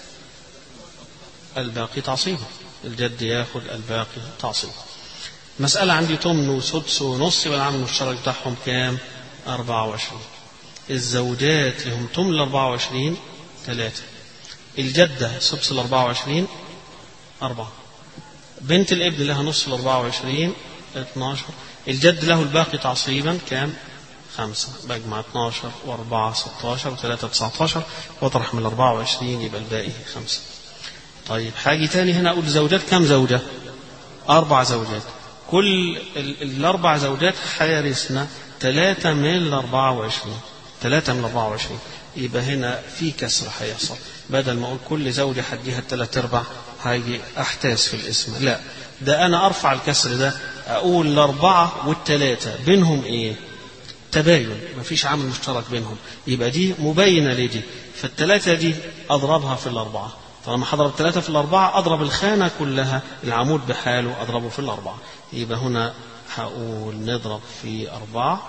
الباقي تعصيبا الجد ياخد الباقي تعصيبا مسألة عندي تمن وسدس ونص يبقى العامل المشترك بتاعهم كام؟ 24 الزوجات لهم تمن ال 24 ثلاثة الجدة سدس ال 24 أربعة بنت الابن لها نص ال 24 12 الجد له الباقي تعصيبا كام؟ خمسة بجمع 12 و4 16 و3 19 واطرح من 24 يبقى الباقي خمسة طيب حاجة تاني هنا أقول زوجات كم زوجة؟ أربع زوجات كل ال- الأربع زوجات هيرثنا ثلاثة من ال 24 ثلاثة من 24 يبقى هنا في كسر هيحصل بدل ما أقول كل زوجة هديها الثلاث أرباع هاجي أحتاس في الاسم لا ده أنا أرفع الكسر ده أقول الأربعة والثلاثة بينهم إيه؟ تباين مفيش عامل مشترك بينهم يبقى دي مبينة لدي فالثلاثة دي أضربها في الأربعة طالما هضرب ثلاثة في الأربعة أضرب الخانة كلها العمود بحاله أضربه في الأربعة يبقى هنا هقول نضرب في أربعة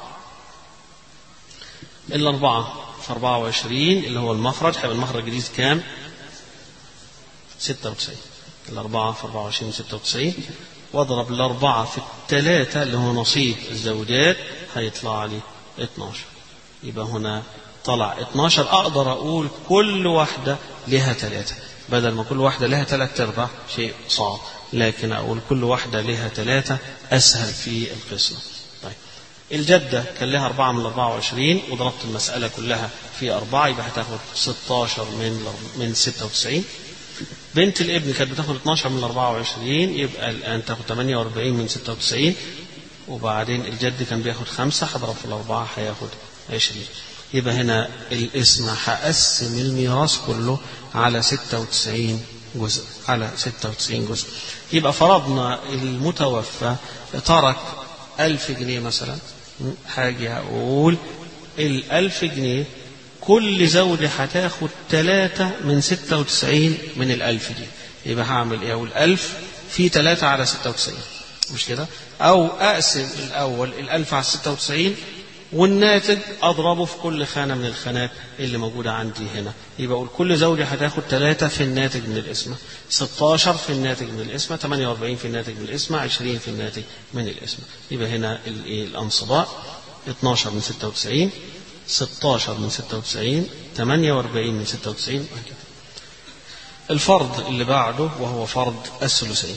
الأربعة في أربعة وعشرين اللي هو المخرج هيبقى المخرج الجديد كام؟ ستة وتسعين الأربعة في أربعة وعشرين ستة وتسعين واضرب الأربعة في الثلاثة اللي هو نصيب الزوجات هيطلع لي 12 يبقى هنا طلع 12 أقدر أقول كل واحدة لها ثلاثة بدل ما كل واحدة لها ثلاث أرباع شيء صعب لكن أقول كل واحدة لها ثلاثة أسهل في القسمة طيب الجدة كان لها أربعة من الأربعة وعشرين وضربت المسألة كلها في أربعة يبقى هتاخد 16 من من 96 بنت الابن كانت بتاخد 12 من 24 يبقى الآن تاخد 48 من 96 وبعدين الجد كان بياخد خمسة هضرب في الأربعة هياخد 20 يبقى هنا الاسم هقسم الميراث كله على 96 جزء على 96 جزء يبقى فرضنا المتوفى ترك ألف جنيه مثلا حاجة أقول الألف جنيه كل زوجة هتاخد ثلاثة من ستة وتسعين من الألف دي يبقى هعمل إيه أقول ألف في ثلاثة على ستة وتسعين مش كده أو أقسم الأول الألف على ستة وتسعين والناتج أضربه في كل خانة من الخانات اللي موجودة عندي هنا يبقى أقول كل زوجة هتاخد ثلاثة في الناتج من القسمة 16 في الناتج من القسمة 48 في الناتج من القسمة 20 في الناتج من القسمة يبقى هنا الأنصباء 12 من 96 16 من 96 48 من 96 وهكذا الفرض اللي بعده وهو فرض الثلثين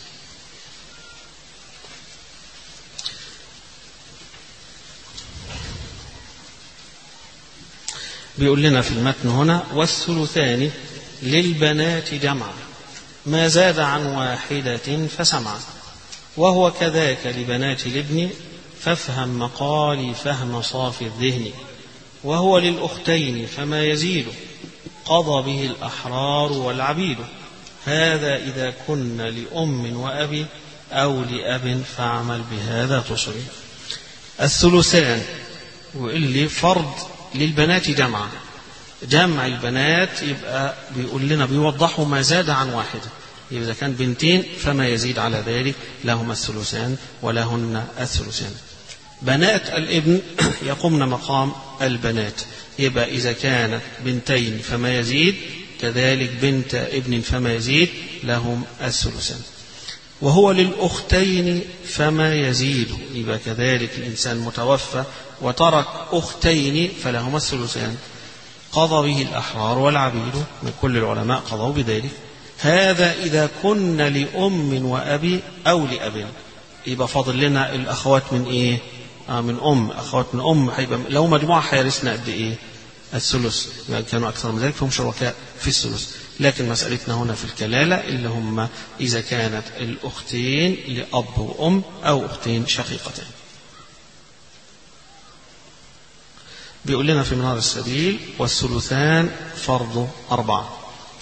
بيقول لنا في المتن هنا والثلثان للبنات جمعا ما زاد عن واحدة فسمعا وهو كذاك لبنات الابن فافهم مقالي فهم صافي الذهن وهو للأختين فما يزيد قضى به الأحرار والعبيد هذا إذا كن لأم وأب أو لأب فاعمل بهذا تصل الثلثان واللي فرض للبنات جمعا جمع البنات يبقى بيقول لنا بيوضحوا ما زاد عن واحدة إذا كان بنتين فما يزيد على ذلك لهما الثلثان ولهن الثلثان بنات الابن يقمن مقام البنات يبقى إذا كانت بنتين فما يزيد كذلك بنت ابن فما يزيد لهم الثلثان وهو للأختين فما يزيد يبقى كذلك الإنسان متوفى وترك أختين فلهما الثلثان قضى به الأحرار والعبيد من كل العلماء قضوا بذلك هذا إذا كن لأم وأبي أو لأب يبقى فاضل لنا الأخوات من إيه؟ آه من أم أخوات من أم هيبقى لو مجموعة هيرثنا قد إيه؟ الثلث يعني كانوا أكثر من ذلك فهم شركاء في الثلث لكن مسألتنا هنا في الكلالة اللي هم إذا كانت الأختين لأب وأم أو أختين شقيقتين بيقول لنا في منار السبيل والثلثان فرض أربعة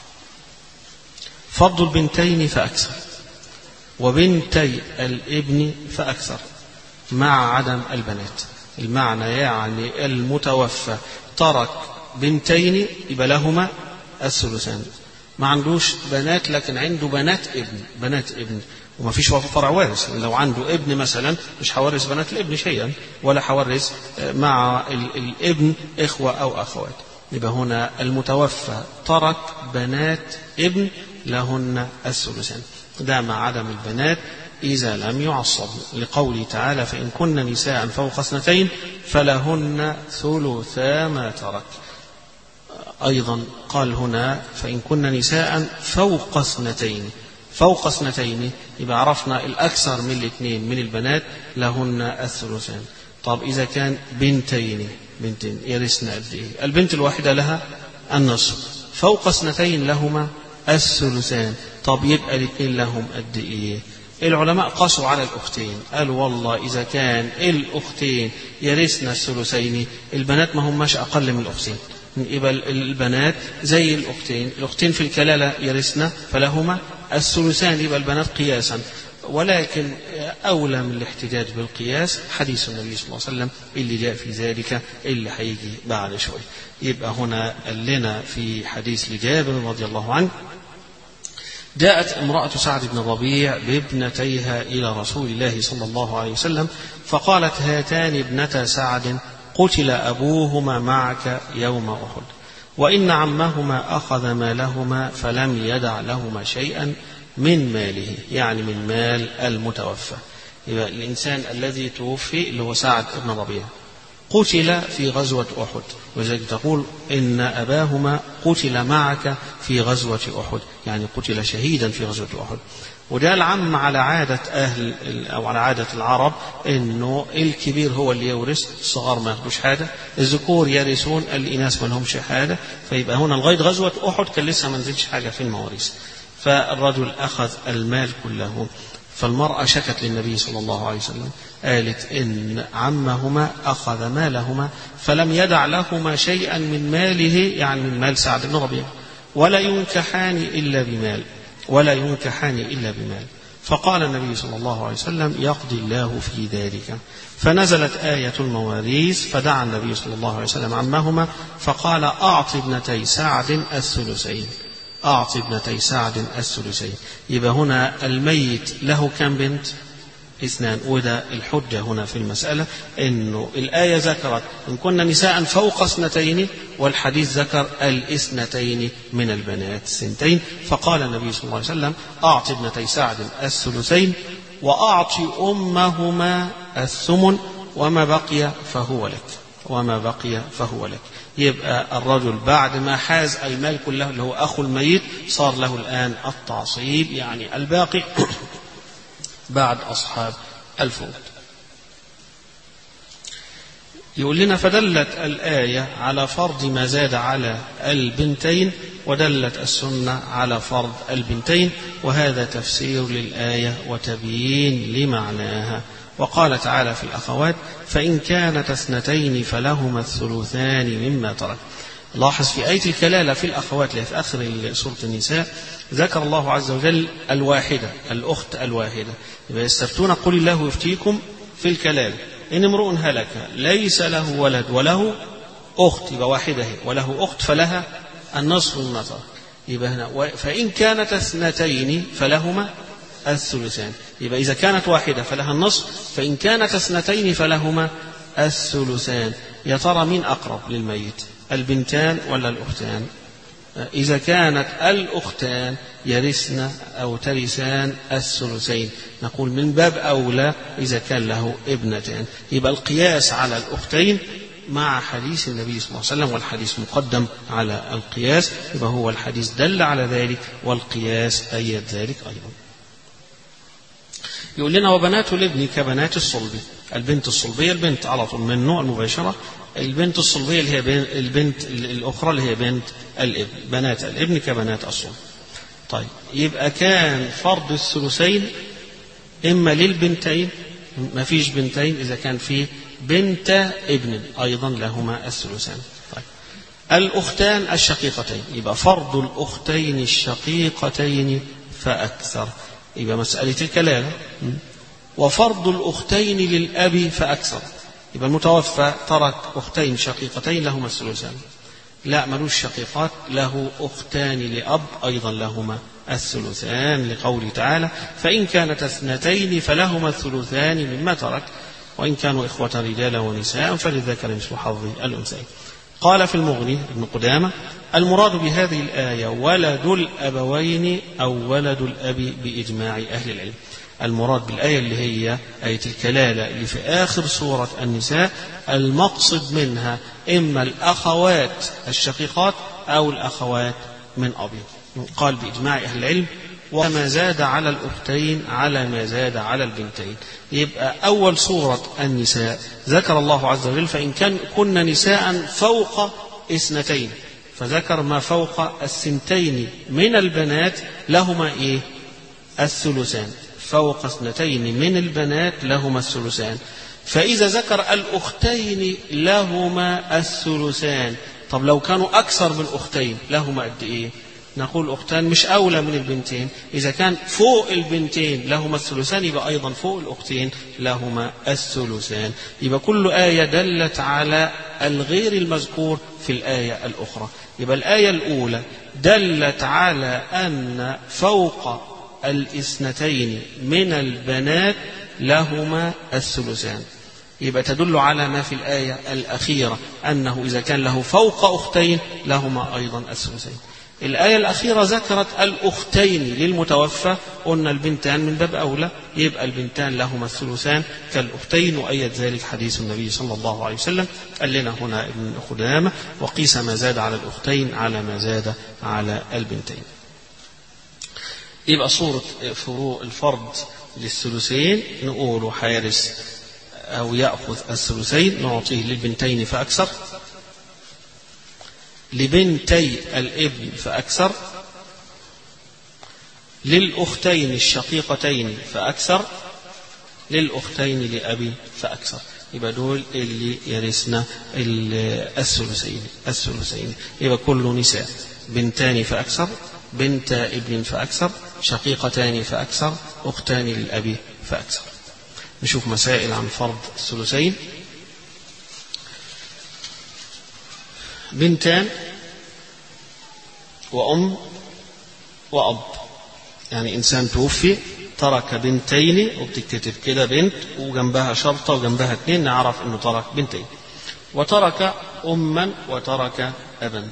فرض البنتين فأكثر وبنتي الابن فأكثر مع عدم البنات المعنى يعني المتوفى ترك بنتين يبقى لهما الثلثان ما عندوش بنات لكن عنده بنات ابن بنات ابن وما فيش فرع وارث لو عنده ابن مثلا مش هورث بنات الابن شيئا ولا هورث مع الابن اخوه او اخوات يبقى هنا المتوفى ترك بنات ابن لهن الثلثان ده مع عدم البنات إذا لم يعصب لقوله تعالى فإن كن نساء فوق اثنتين فلهن ثلثا ما ترك أيضا قال هنا فإن كن نساء فوق اثنتين فوق اثنتين يبقى عرفنا الأكثر من الاثنين من البنات لهن الثلثان طب إذا كان بنتين بنتين يرثن قد إيه؟ البنت الواحدة لها النصف فوق اثنتين لهما الثلثان طب يبقى الاثنين لهم قد إيه؟ العلماء قاسوا على الأختين قالوا والله إذا كان الأختين يرثن الثلثين البنات ما هماش أقل من الأختين يبقى البنات زي الأختين الأختين في الكلالة يرثن فلهما الثلثان يبقى البنات قياسا ولكن أولى من الاحتجاج بالقياس حديث النبي صلى الله عليه وسلم اللي جاء في ذلك اللي هيجي بعد شوي يبقى هنا قال لنا في حديث لجابر رضي الله عنه جاءت امرأة سعد بن الربيع بابنتيها إلى رسول الله صلى الله عليه وسلم فقالت هاتان ابنتا سعد قتل أبوهما معك يوم أحد وإن عمهما أخذ مالهما فلم يدع لهما شيئا من ماله يعني من مال المتوفى يبقى الإنسان الذي توفي اللي هو سعد بن ربيعة قتل في غزوة أحد وذلك تقول إن أباهما قتل معك في غزوة أحد يعني قتل شهيدا في غزوة أحد وده العم على عادة أهل أو على عادة العرب إنه الكبير هو اللي يورث الصغار ما ياخدوش حاجة الذكور يرثون الإناث ما لهمش حاجة فيبقى هنا لغاية غزوة أحد كان لسه ما نزلش حاجة في المواريث فالرجل أخذ المال كله فالمرأة شكت للنبي صلى الله عليه وسلم قالت إن عمهما أخذ مالهما فلم يدع لهما شيئا من ماله يعني من مال سعد بن ربيعة ولا ينكحان إلا بمال ولا ينكحان إلا بمال فقال النبي صلى الله عليه وسلم يقضي الله في ذلك فنزلت آية المواريث فدعا النبي صلى الله عليه وسلم عمهما فقال أعط ابنتي سعد الثلثين أعط ابنتي سعد الثلثين يبقى هنا الميت له كم بنت اثنان وده الحجة هنا في المسألة أنه الآية ذكرت إن كنا نساء فوق اثنتين والحديث ذكر الاثنتين من البنات السنتين فقال النبي صلى الله عليه وسلم أعط ابنتي سعد الثلثين وأعط أمهما الثمن وما بقي فهو لك وما بقي فهو لك يبقى الرجل بعد ما حاز المال كله اللي هو أخو الميت صار له الآن التعصيب يعني الباقي بعد أصحاب الفروض يقول لنا فدلت الآية على فرض ما زاد على البنتين ودلت السنة على فرض البنتين وهذا تفسير للآية وتبيين لمعناها وقال تعالى في الأخوات فإن كانت اثنتين فلهما الثلثان مما ترك لاحظ في آية الكلالة في الأخوات اللي في آخر سورة النساء ذكر الله عز وجل الواحدة الأخت الواحدة يبقى يستفتون قل الله يفتيكم في الكلالة إن امرؤ هلك ليس له ولد وله أخت يبقى واحدة هي وله أخت فلها النصف مما ترك يبقى هنا فإن كانت اثنتين فلهما الثلثان يبقى إذا كانت واحدة فلها النصف فإن كانت اثنتين فلهما الثلثان يا ترى مين أقرب للميت البنتان ولا الأختان إذا كانت الأختان يرثن أو ترثان الثلثين نقول من باب أولى إذا كان له ابنتان يبقى القياس على الأختين مع حديث النبي صلى الله عليه وسلم والحديث مقدم على القياس يبقى هو الحديث دل على ذلك والقياس أيد ذلك أيضا يقول لنا وبنات الابن كبنات الصلب البنت الصلبية البنت على طول من نوع المباشرة البنت الصلبية اللي هي البنت الأخرى اللي هي بنت الابن بنات الابن كبنات الصلب طيب يبقى كان فرض الثلثين إما للبنتين ما فيش بنتين إذا كان في بنت ابن أيضا لهما الثلثان طيب الأختان الشقيقتين يبقى فرض الأختين الشقيقتين فأكثر يبقى مسألة الكلالة وفرض الأختين للأب فأكثر يبقى المتوفى ترك أختين شقيقتين لهما الثلثان لا ملوش شقيقات له أختان لأب أيضا لهما الثلثان لقوله تعالى فإن كانت اثنتين فلهما الثلثان مما ترك وإن كانوا إخوة رجالا ونساء فللذكر مثل حظ الأنثيين قال في المغني ابن قدامة المراد بهذه الآية ولد الأبوين أو ولد الأب بإجماع أهل العلم المراد بالآية اللي هي آية الكلالة اللي في آخر سورة النساء المقصد منها إما الأخوات الشقيقات أو الأخوات من أبي قال بإجماع أهل العلم وما زاد على الأختين على ما زاد على البنتين يبقى أول سورة النساء ذكر الله عز وجل فإن كان كن نساء فوق اثنتين فذكر ما فوق السنتين من البنات لهما إيه الثلثان فوق اثنتين من البنات لهما الثلثان فإذا ذكر الأختين لهما الثلثان طب لو كانوا أكثر من أختين لهما قد إيه نقول أختان مش أولى من البنتين إذا كان فوق البنتين لهما الثلثان يبقى أيضا فوق الأختين لهما الثلثان يبقى كل آية دلت على الغير المذكور في الآية الأخرى يبقى الآية الأولى دلت على أن فوق الاثنتين من البنات لهما الثلثان يبقى تدل على ما في الآية الأخيرة أنه إذا كان له فوق أختين لهما أيضا الثلثين الآية الأخيرة ذكرت الأختين للمتوفى قلنا البنتان من باب أولى يبقى البنتان لهما الثلثان كالأختين وأيد ذلك حديث النبي صلى الله عليه وسلم قال لنا هنا ابن خدامة وقيس ما زاد على الأختين على ما زاد على البنتين يبقى صورة فروع الفرض للثلثين نقول حارس أو يأخذ الثلثين نعطيه للبنتين فأكثر لبنتي الابن فأكثر للأختين الشقيقتين فأكثر للأختين لأبي فأكثر يبقى دول اللي يرثنا الثلثين الثلثين يبقى كل نساء بنتان فأكثر بنت ابن فأكثر شقيقتان فأكثر أختان للأب فأكثر نشوف مسائل عن فرض الثلثين بنتان وأم وأب يعني إنسان توفي ترك بنتين وبتكتب كده بنت وجنبها شرطة وجنبها اتنين نعرف إنه ترك بنتين وترك أما وترك أبا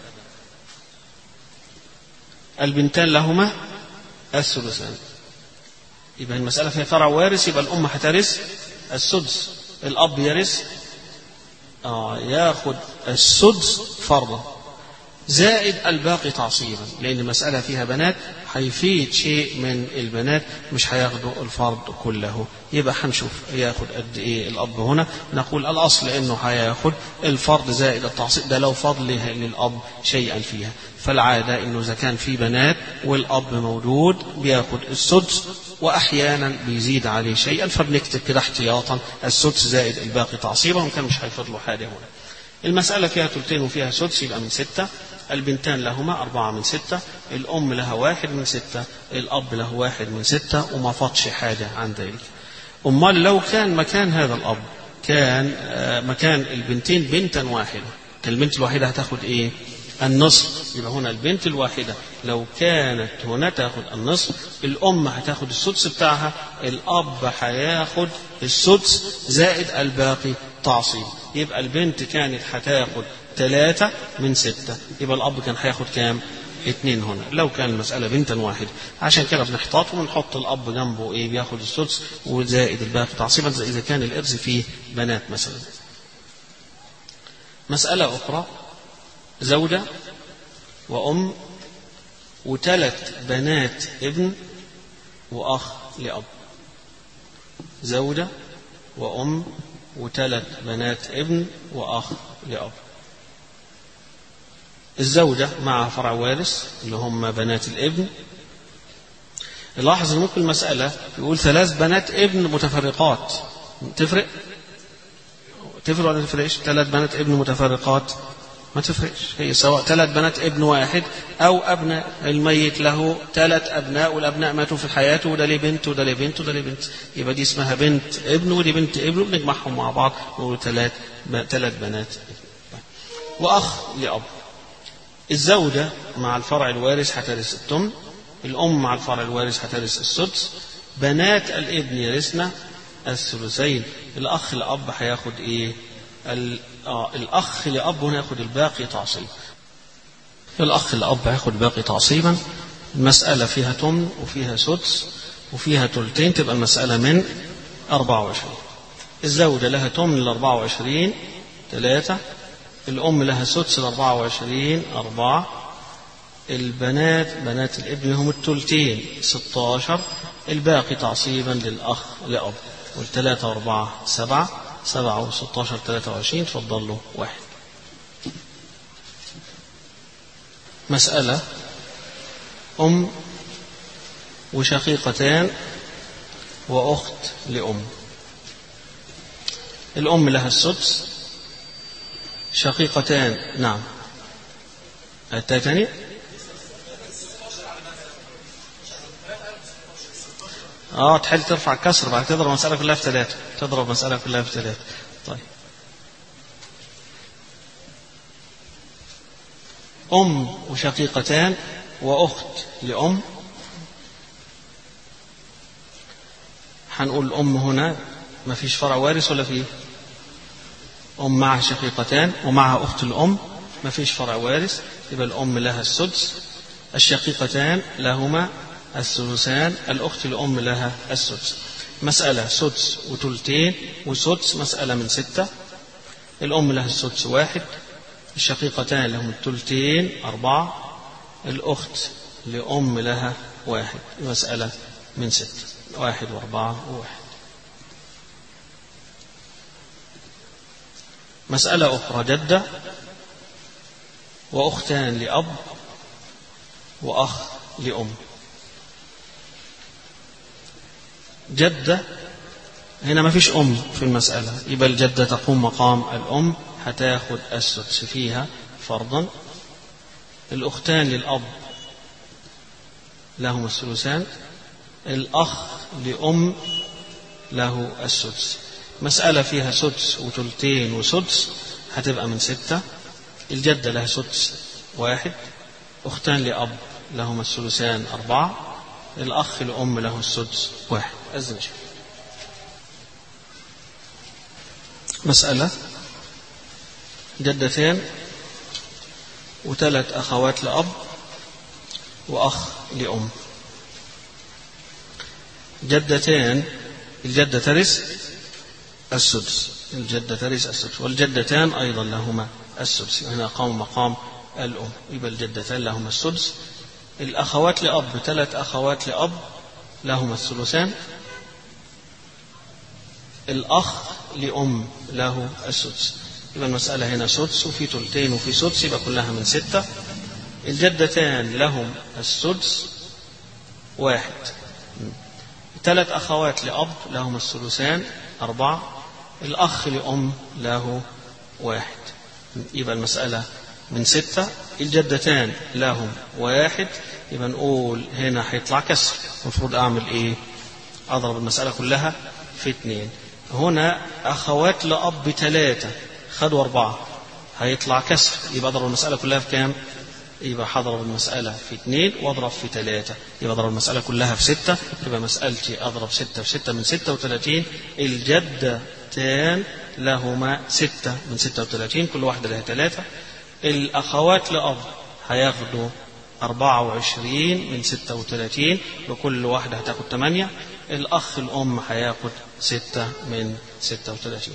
البنتان لهما الثلثان يبقى المسألة فيها فرع وارث يبقى الأم هترث السدس الأب يرث آه ياخد السدس فرضا زائد الباقي تعصيبا لأن المسألة فيها بنات هيفيد شيء من البنات مش هياخدوا الفرض كله يبقى هنشوف ياخد قد ايه الاب هنا نقول الاصل انه هياخد الفرض زائد التعصيب ده لو فضل للاب شيئا فيها فالعاده انه اذا كان في بنات والاب موجود بياخد السدس واحيانا بيزيد عليه شيئا فبنكتب كده احتياطا السدس زائد الباقي تعصيبا وكان مش هيفض له حاجه هنا المسألة فيها ثلثين وفيها سدس يبقى من ستة البنتان لهما أربعة من ستة الأم لها واحد من ستة الأب له واحد من ستة وما فاتش حاجة عن ذلك أمال لو كان مكان هذا الأب كان مكان البنتين بنتا واحدة البنت الواحدة هتاخد إيه النصف يبقى هنا البنت الواحدة لو كانت هنا تاخد النصف الأم هتاخد السدس بتاعها الأب هياخد السدس زائد الباقي تعصيب يبقى البنت كانت هتاخد ثلاثة من ستة يبقى الأب كان هياخد كام؟ اثنين هنا لو كان المسألة بنتا واحدة عشان كده بنحتاط ونحط الأب جنبه إيه بياخد السدس وزائد الباقي تعصيبا زي إذا كان الإرث فيه بنات مثلا مسألة أخرى زوجة وأم وثلاث بنات ابن وأخ لأب زوجة وأم وثلاث بنات ابن وأخ لأب الزوجة مع فرع وارث اللي هم بنات الابن لاحظ ممكن المسألة يقول ثلاث بنات ابن متفرقات تفرق تفرق ولا تفرقش ثلاث بنات ابن متفرقات ما تفرقش هي سواء ثلاث بنات ابن واحد أو أبناء الميت له ثلاث أبناء والأبناء ماتوا في الحياة وده ليه بنت وده ليه بنت وده ليه بنت يبقى دي اسمها بنت ابن ودي بنت ابن بنجمعهم مع بعض نقول ثلاث ثلاث بنات وأخ لأب الزوجة مع الفرع الوارث هترث التمن الأم مع الفرع الوارث هترث السدس بنات الابن يرثن الثلثين الأخ لأب هياخد إيه؟ آه الأخ لأب هنا ياخد الباقي تعصيب الأخ لأب هياخد باقي تعصيبا المسألة فيها تمن وفيها سدس وفيها تلتين تبقى المسألة من 24 الزوجة لها تمن ل 24 ثلاثة الأم لها سدس ل 24 أربعة البنات بنات الابن هم التلتين 16 الباقي تعصيبا للأخ لأب والثلاثة وأربعة سبعة سبعة وستاشر ثلاثة وعشرين تفضل له واحد مسألة أم وشقيقتان وأخت لأم الأم لها السدس شقيقتان نعم التانية اه تحل ترفع كسر بعد تضرب المسألة كلها في ثلاثة تضرب المسألة كلها في ثلاثة طيب أم وشقيقتان وأخت لأم هنقول الأم هنا ما فيش فرع وارث ولا فيه أم معها شقيقتان ومعها أخت الأم ما فيش فرع وارث يبقى الأم لها السدس الشقيقتان لهما الثلثان الأخت الأم لها السدس مسألة سدس وتلتين وسدس مسألة من ستة الأم لها السدس واحد الشقيقتان لهم التلتين أربعة الأخت لأم لها واحد مسألة من ستة واحد وأربعة وواحد مسألة أخرى جدة وأختان لأب وأخ لأم جدة هنا ما فيش أم في المسألة يبقى الجدة تقوم مقام الأم هتاخد السدس فيها فرضا الأختان للأب لهما الثلثان الأخ لأم له السدس مسألة فيها سدس وثلثين وسدس هتبقى من ستة الجدة لها سدس واحد أختان لأب لهما الثلثان أربعة الأخ لأم له السدس واحد أذن مسألة جدتين وثلاث أخوات لأب وأخ لأم جدتين الجدة ترث السدس الجدة ترث السدس والجدتان أيضا لهما السدس هنا قام مقام الأم يبقى الجدتان لهما السدس الأخوات لأب ثلاث أخوات لأب لهما الثلثان الأخ لأم له السدس يبقى المسألة هنا سدس وفي ثلثين وفي سدس يبقى كلها من ستة الجدتان لهم السدس واحد ثلاث أخوات لأب لهم الثلثان أربعة الأخ لأم له واحد يبقى المسألة من ستة الجدتان لهم واحد يبقى نقول هنا هيطلع كسر المفروض أعمل إيه أضرب المسألة كلها في اثنين هنا أخوات لأب ثلاثة خدوا أربعة هيطلع كسر يبقى أضرب المسألة كلها في كام يبقى هضرب المسألة في اثنين واضرب في ثلاثة يبقى أضرب المسألة كلها في ستة يبقى مسألتي أضرب ستة في ستة من ستة وثلاثين الجدتان لهما ستة من ستة وثلاثين كل واحدة لها ثلاثة الأخوات لأب هياخدوا أربعة وعشرين من ستة وثلاثين وكل واحدة هتاخد ثمانية الأخ الأم هياخد ستة من ستة وثلاثين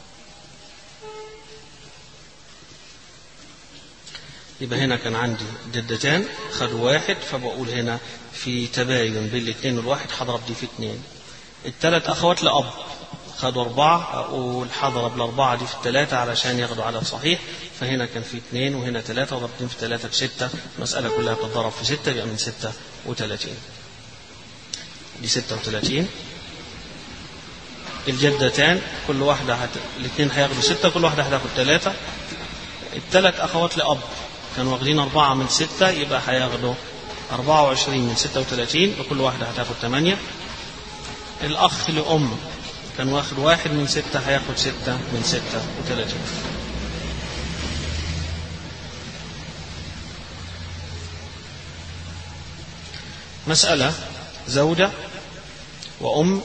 يبقى هنا كان عندي جدتان خدوا واحد فبقول هنا في تباين بين الاثنين والواحد هضرب دي في اثنين الثلاث أخوات لأب خدوا أربعة أقول هضرب الأربعة دي في الثلاثة علشان ياخدوا عدد صحيح فهنا كان في اثنين وهنا ثلاثة وضربتين في ثلاثة بستة المسألة كلها بتضرب في ستة يبقى من ستة وثلاثين دي ستة وثلاثين الجدتان كل واحدة هت... الاثنين هياخدوا ستة كل واحدة هتاخد ثلاثة الثلاث أخوات لأب كانوا واخدين أربعة من ستة يبقى هياخدوا أربعة وعشرين من ستة وثلاثين وكل واحدة هتاخد ثمانية الأخ لأم كان واخد واحد من ستة هياخد ستة من ستة وثلاثين مسألة زوجة وأم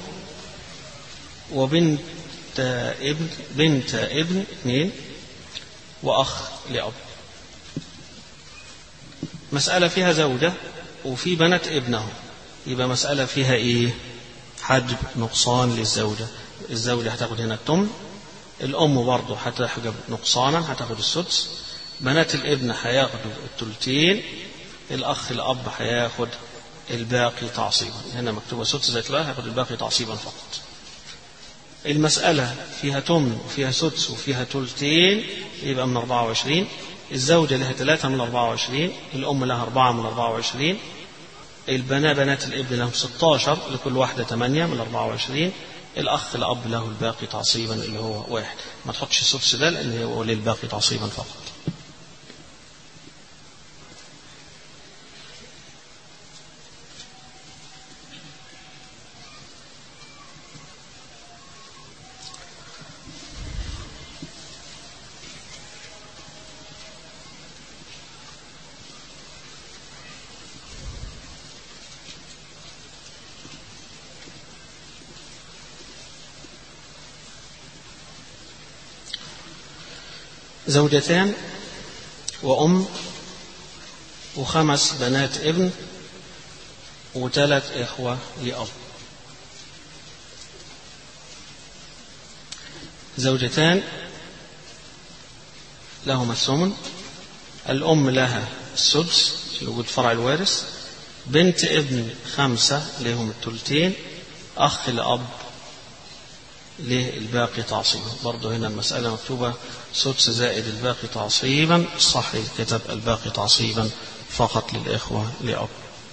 وبنت ابن بنت ابن اثنين وأخ لأب مسألة فيها زوجة وفي بنات ابنه يبقى مسألة فيها إيه حجب نقصان للزوجة الزوجة هتاخد هنا التمن الأم برضه هتحجب نقصانا هتاخد السدس بنات الابن هياخدوا التلتين الأخ الأب هياخد الباقي تعصيبا هنا مكتوبة سدس زي كده هياخد الباقي تعصيبا فقط المسألة فيها تمن وفيها سدس وفيها تلتين يبقى من 24 الزوجة لها ثلاثة من 24 الأم لها أربعة من 24 البنات بنات الابن لهم 16 لكل واحدة 8 من 24 الأخ الأب له الباقي تعصيبا اللي هو واحد ما تحطش السدس ده لأن هو للباقي تعصيبا فقط زوجتان وأم وخمس بنات ابن وثلاث إخوة لأب زوجتان لهما الثمن الأم لها السدس في وجود فرع الوارث بنت ابن خمسة لهم الثلثين أخ لأب له الباقي تعصيبا برضه هنا المسألة مكتوبة سدس زائد الباقي تعصيبا صح كتب الباقي تعصيبا فقط للإخوة لأب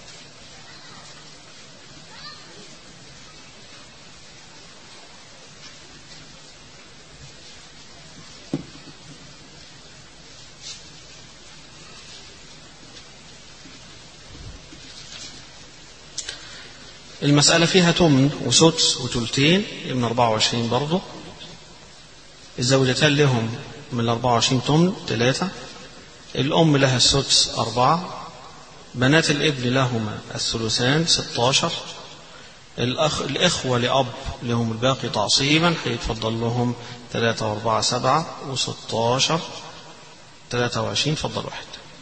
المسألة فيها تمن وسدس وتلتين من 24 برضه الزوجتان لهم من 24 تمن ثلاثة الأم لها السدس أربعة بنات الابن لهما الثلثان 16 الأخ الإخوة لأب لهم الباقي تعصيبا هيتفضل لهم ثلاثة وأربعة سبعة وستاشر ثلاثة وعشرين فضل واحد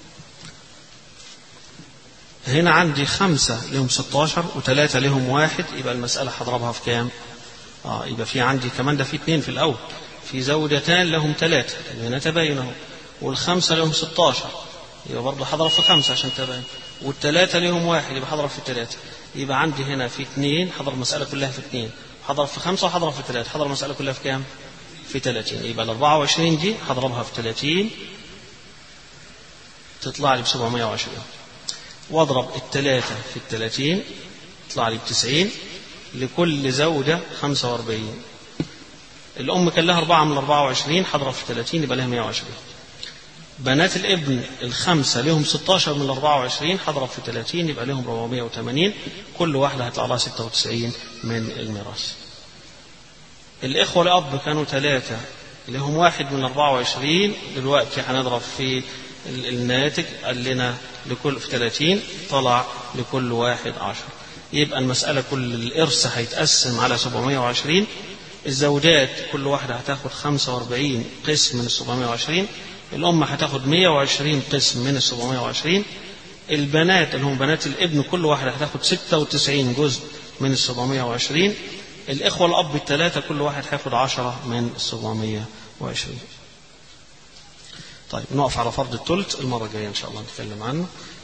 هنا عندي خمسة لهم 16 وثلاثة لهم واحد يبقى المسألة هضربها في كام؟ اه يبقى في عندي كمان ده في اثنين في الأول في زوجتان لهم ثلاثة هنا تبين اهو والخمسة لهم 16 يبقى برضه هضرب في خمسة عشان تبين والثلاثة لهم واحد يبقى هضرب في ثلاثة يبقى عندي هنا في اثنين هضرب المسألة كلها في اثنين هضرب في خمسة وهضرب في ثلاثة هضرب المسألة كلها في كام؟ في 30 يبقى ال 24 دي هضربها في 30 تطلع لي ب 720 واضرب الثلاثة في الثلاثين يطلع لي بتسعين لكل زوجة خمسة واربعين الأم كان لها أربعة من أربعة وعشرين هضرب في ثلاثين يبقى لها مية وعشرين بنات الابن الخمسة لهم 16 من 24 هضرب في 30 يبقى لهم 480 كل واحدة هيطلع لها 96 من الميراث. الإخوة الأب كانوا ثلاثة لهم واحد من 24 دلوقتي هنضرب في الناتج قال لنا لكل في 30 طلع لكل واحد 10 يبقى المسألة كل الإرث هيتقسم على 720 الزوجات كل واحدة هتاخد 45 قسم من ال 720 الأم هتاخد 120 قسم من ال 720 البنات اللي هم بنات الابن كل واحدة هتاخد 96 جزء من ال 720 الإخوة الأب الثلاثة كل واحد هياخد 10 من ال 720 طيب نقف على فرض الثلث المرة الجاية إن شاء الله نتكلم عنه